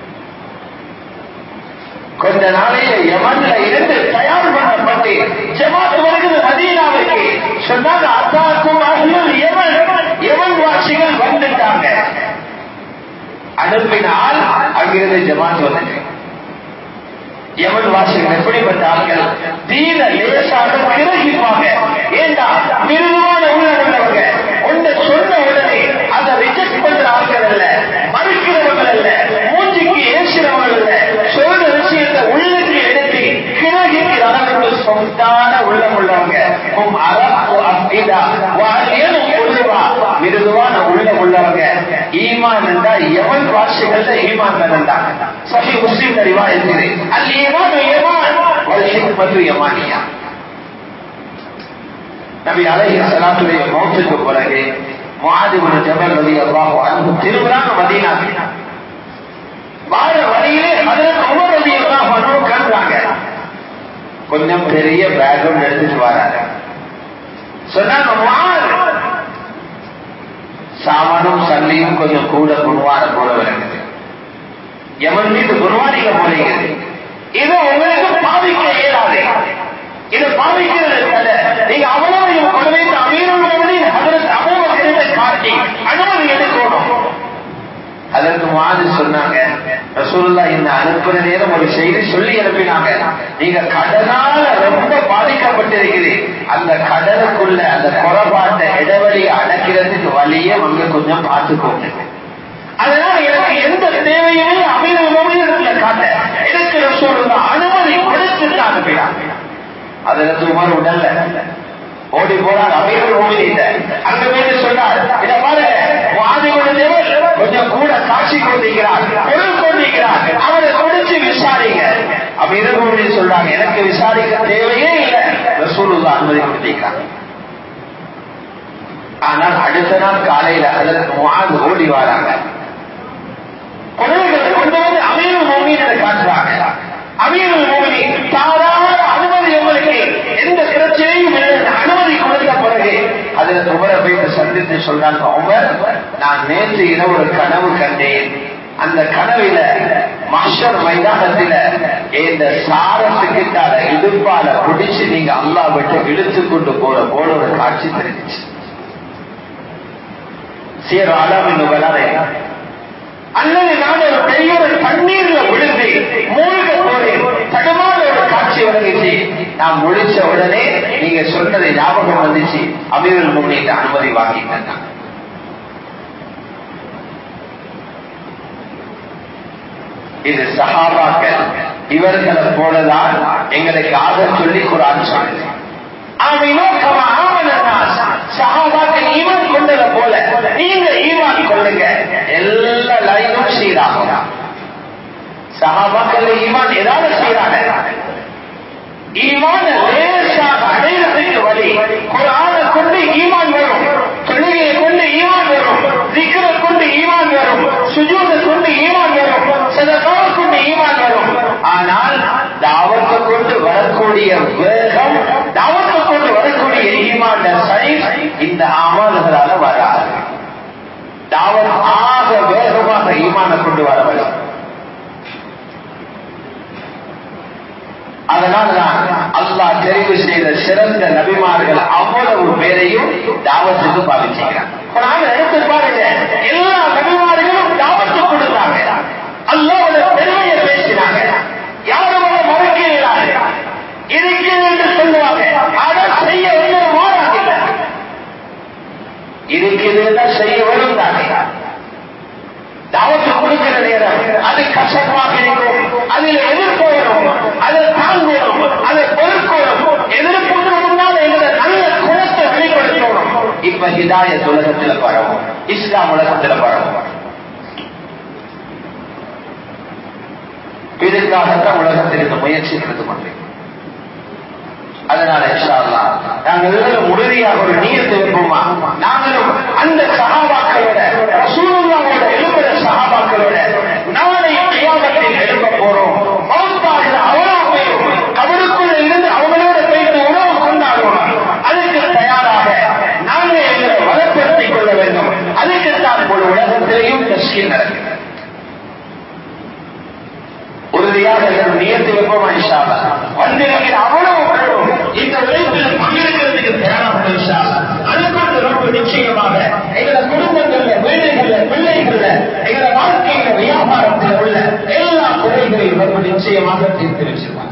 கொஞ்ச நாளையில யமன்ல இருந்து தயார் பண்ணப்பட்டு ஜமாத் வருகிறது மதீனாவுக்கு சொன்னாங்க அத்தாக்கும் அஹ்லுல் யமன் யமன் வாசிகள் வந்துட்டாங்க அனுப்பினால் அங்கிருந்து ஜமாத் வந்துட்டு யமன் வாசிகள் எப்படிப்பட்ட ஆட்கள் தீர லேசாக கிரகிப்பாங்க ஏண்டா மிருதுவான உள்ள உள்ளவங்க ஒன்றை சொன்ன உடனே அதை ரிஜெக்ட் பண்ற ஆட்கள் அல்ல மறுக்கிறவர்கள் அல்ல மூச்சுக்கு ஏசுறவர்கள் அல்ல சொல்ற விஷயத்தை உள்ளுக்கு எடுத்து கிரகிக்கிற அளவுக்கு சொந்தான உள்ளம் உள்ளவங்க உம் அரப்பு அப்பிதா வாழ்க்கையும் பொதுவா மிருதுவான உள்ளம் உள்ளவங்க ஈமான் என்றா எவன் வாசிகள்ல ஈமான் இருந்தா சஹி முஸ்லிம் அறிவா இருக்குது அல் ஈமான் ஈமான் வல் ஹிக்மத்து யமானியா நபி அலைஹி ஸலாத்துடைய மௌத்துக்கு பிறகு முஆதிபுன் ஜபல் ரலியல்லாஹு அன்ஹு திரும்புறாங்க மதீனா வார வழியிலே ஹஜரத் உமர் ரலியல்லாஹு அன்ஹு காண்றாங்க கொஞ்சம் பெரிய பேக்ரவுண்ட் எடுத்துட்டு வராங்க சொன்னாங்க முஆத் சாமானும் சல்லியும் கொஞ்சம் கூட குருவான போல வருகிறது எவன் மீது குருவானிக்க போறீங்க இது உங்களுக்கு பாவிக்க இயலாது இது பாவிக்கிறது அல்ல நீங்க அவ்வளவு கொண்டு வைத்து அமீருடைய அதற்கு அமோகத்தை காட்டி அனுமதி எடுக்கணும் அதற்கு மாதிரி சொன்னாங்க ரசூலுல்லா இந்த அனுப்புற நேரம் ஒரு செய்தி சொல்லி அனுப்பினாங்க நீங்க கடனால ரொம்ப பாதிக்கப்பட்டிருக்கிறீர் அந்த கடலுக்குள்ள அந்த குறைபாட்ட இடைவெளியை அடக்கிறதுக்கு வழியே வந்து கொஞ்சம் பார்த்துக்கோங்க அதனால எனக்கு எந்த தேவையுமே அபிநவமான காட்ட எனக்கு ரசூலுல்லா அனுமதி கொடுத்து தான் அனுப்பினாங்க அதுல சுமார் உடல்ல ஓடி போனார் அமீர் ஓடிட்ட அங்க போய் சொன்னார் இத பாருங்க வாதியோட தேவர் கொஞ்சம் கூட காட்சி கொண்டிருக்கிறார் பொருள் கொண்டிருக்கிறார் அவரை கொடுத்து விசாரிங்க அமீர் ஓடி சொல்றாங்க எனக்கு விசாரிக்க தேவையே இல்லை ரசூலுல்லா அனுமதி கொடுத்திருக்காங்க ஆனால் அடுத்த நாள் காலையில அதற்கு வாழ்ந்து ஓடி வராங்க குழந்தைகளை கொண்டு வந்து அமீர் மோமியை காட்டுறாங்க அமீர் மோமினி தாராள அனுமதி உங்களுக்கு எந்த பிரச்சனையும் இல்லை அனுமதி கொடுத்த பிறகு அதில் உமரை போயிட்டு சந்தித்து சொல்றாங்க உமர் நான் நேற்று இரவு ஒரு கனவு கண்டேன் அந்த கனவில மஷர் மைதானத்தில இந்த சாரத்துக்கிட்டால இடுப்பால பிடிச்சு நீங்க அல்லா விட்டு இழுத்து கொண்டு போற போல ஒரு காட்சி தெரிஞ்சிச்சு சீர் ஆலாமின் நுகலாரை அல்லது நான் ஒரு பெரிய ஒரு தண்ணீர்ல விழுந்து மூழ்க போறேன் தடுமாற ஒரு காட்சி வந்துச்சு நான் முடிச்ச உடனே நீங்க சொன்னதை ஞாபகம் வந்துச்சு அமீரல் முன்னிட்டு அனுமதி வாங்கிட்டாங்க இது சஹாபாக்கள் இவர்களை போலதான் எங்களுக்கு ஆக சொல்லி குரான் சொல்லுது சஹாபாக்கள் ஈமான் கொண்டத போல நீங்க ஈமான் கொள்ளுங்க எல்லா லைனும் சீராகும் சஹாபாக்கள் ஈமான் ஏதாவது சீராக ஈமான லேசாக அடையிறதுக்கு வழி குரான கொண்டு ஈமான் வரும் தொழுகையை கொண்டு ஈமான் வரும் திக்கரை கொண்டு ஈமான் வரும் சுஜூதை கொண்டு ஈமான் வரும் சதகாவை கொண்டு ஈமான் வரும் ஆனால் தாவத்தை கொண்டு வரக்கூடிய வேகம் தாவத்தை கொண்டு வரக்கூடிய ஈமான சைஸ் இந்த அமல்களால வராது தாவத் ஆக வேகமாக ஈமான கொண்டு வர வரும் அதனால்தான் அல்லாஹ் தெரிவு செய்த சிறந்த நபிமார்கள் அவ்வளவு பேரையும் தாவத்துக்கு பாதிச்சுக்கிறாங்க எடுத்து பாருங்க எல்லா நபிமார்களும் தாவத்து கொடுத்தாங்க அல்லாவோட பெருமையை பேசினாங்க யாரும் அதை மறக்கிறாங்க இருக்கிறது என்று சொல்லுவாங்க ஆனால் செய்ய ஒன்றும் மாறாதில்லை இருக்குதுன்னா செய்ய வரும் தானே தாவத்து கொடுக்கிற நேரம் அது கஷ்டமாக இருக்கும் அதில் எதிர்ப்பு வரும் அதை தாங்குவோம் அதை பொறுக்கணும் எதிர்ப்புக்கு முன்னால் எங்களை நல்ல குணத்தை வெளிப்படுத்தணும் இப்ப ஹிதாயத் உலகத்துல பரவும் இஸ்லாம் உலகத்துல பரவும் இதுக்காகத்தான் உலகத்திற்கு முயற்சி எடுத்து கொண்டேன் அதனால இன்ஷால்லா நாங்கள் எல்லாரும் உறுதியாக ஒரு நீர் வைப்போமா நாங்களும் அந்த சகாபாக்களோட ரசூலுல்லாவோட எழுப்புற சகாபாக்களோட நாளை கியாமத்தில் எழுப்ப போறோம் மௌத்தாகிற அவ்வளவு பேரும் அவருக்குள்ள இருந்து அவங்களோட போயிட்டு உணவு கொண்டாடுவோம் அதுக்கு தயாராக நாங்கள் எங்களை வளப்படுத்திக் கொள்ள வேண்டும் அதுக்குத்தான் ஒரு உலகத்திலேயும் தஸ்கீல் நடக்குது உறுதியாக நியத்து வைப்போமா இன்ஷால்லா வந்திருக்கிற அவ்வளவு பேரும் இந்த உழைப்பில் பங்கெடுக்கிறதுக்கு தயாராக இன்ஷால்லா அதுக்கு ரொம்ப நிச்சயமாக எங்கள குடும்பங்கள்ல வீடுகள்ல பிள்ளைகள்ல எங்கள வாழ்க்கையில வியாபாரத்தில் உள்ள எல்லா குறைகளையும் ரொம்ப நிச்சயமாக தீர்த்து வச்சிருவாங்க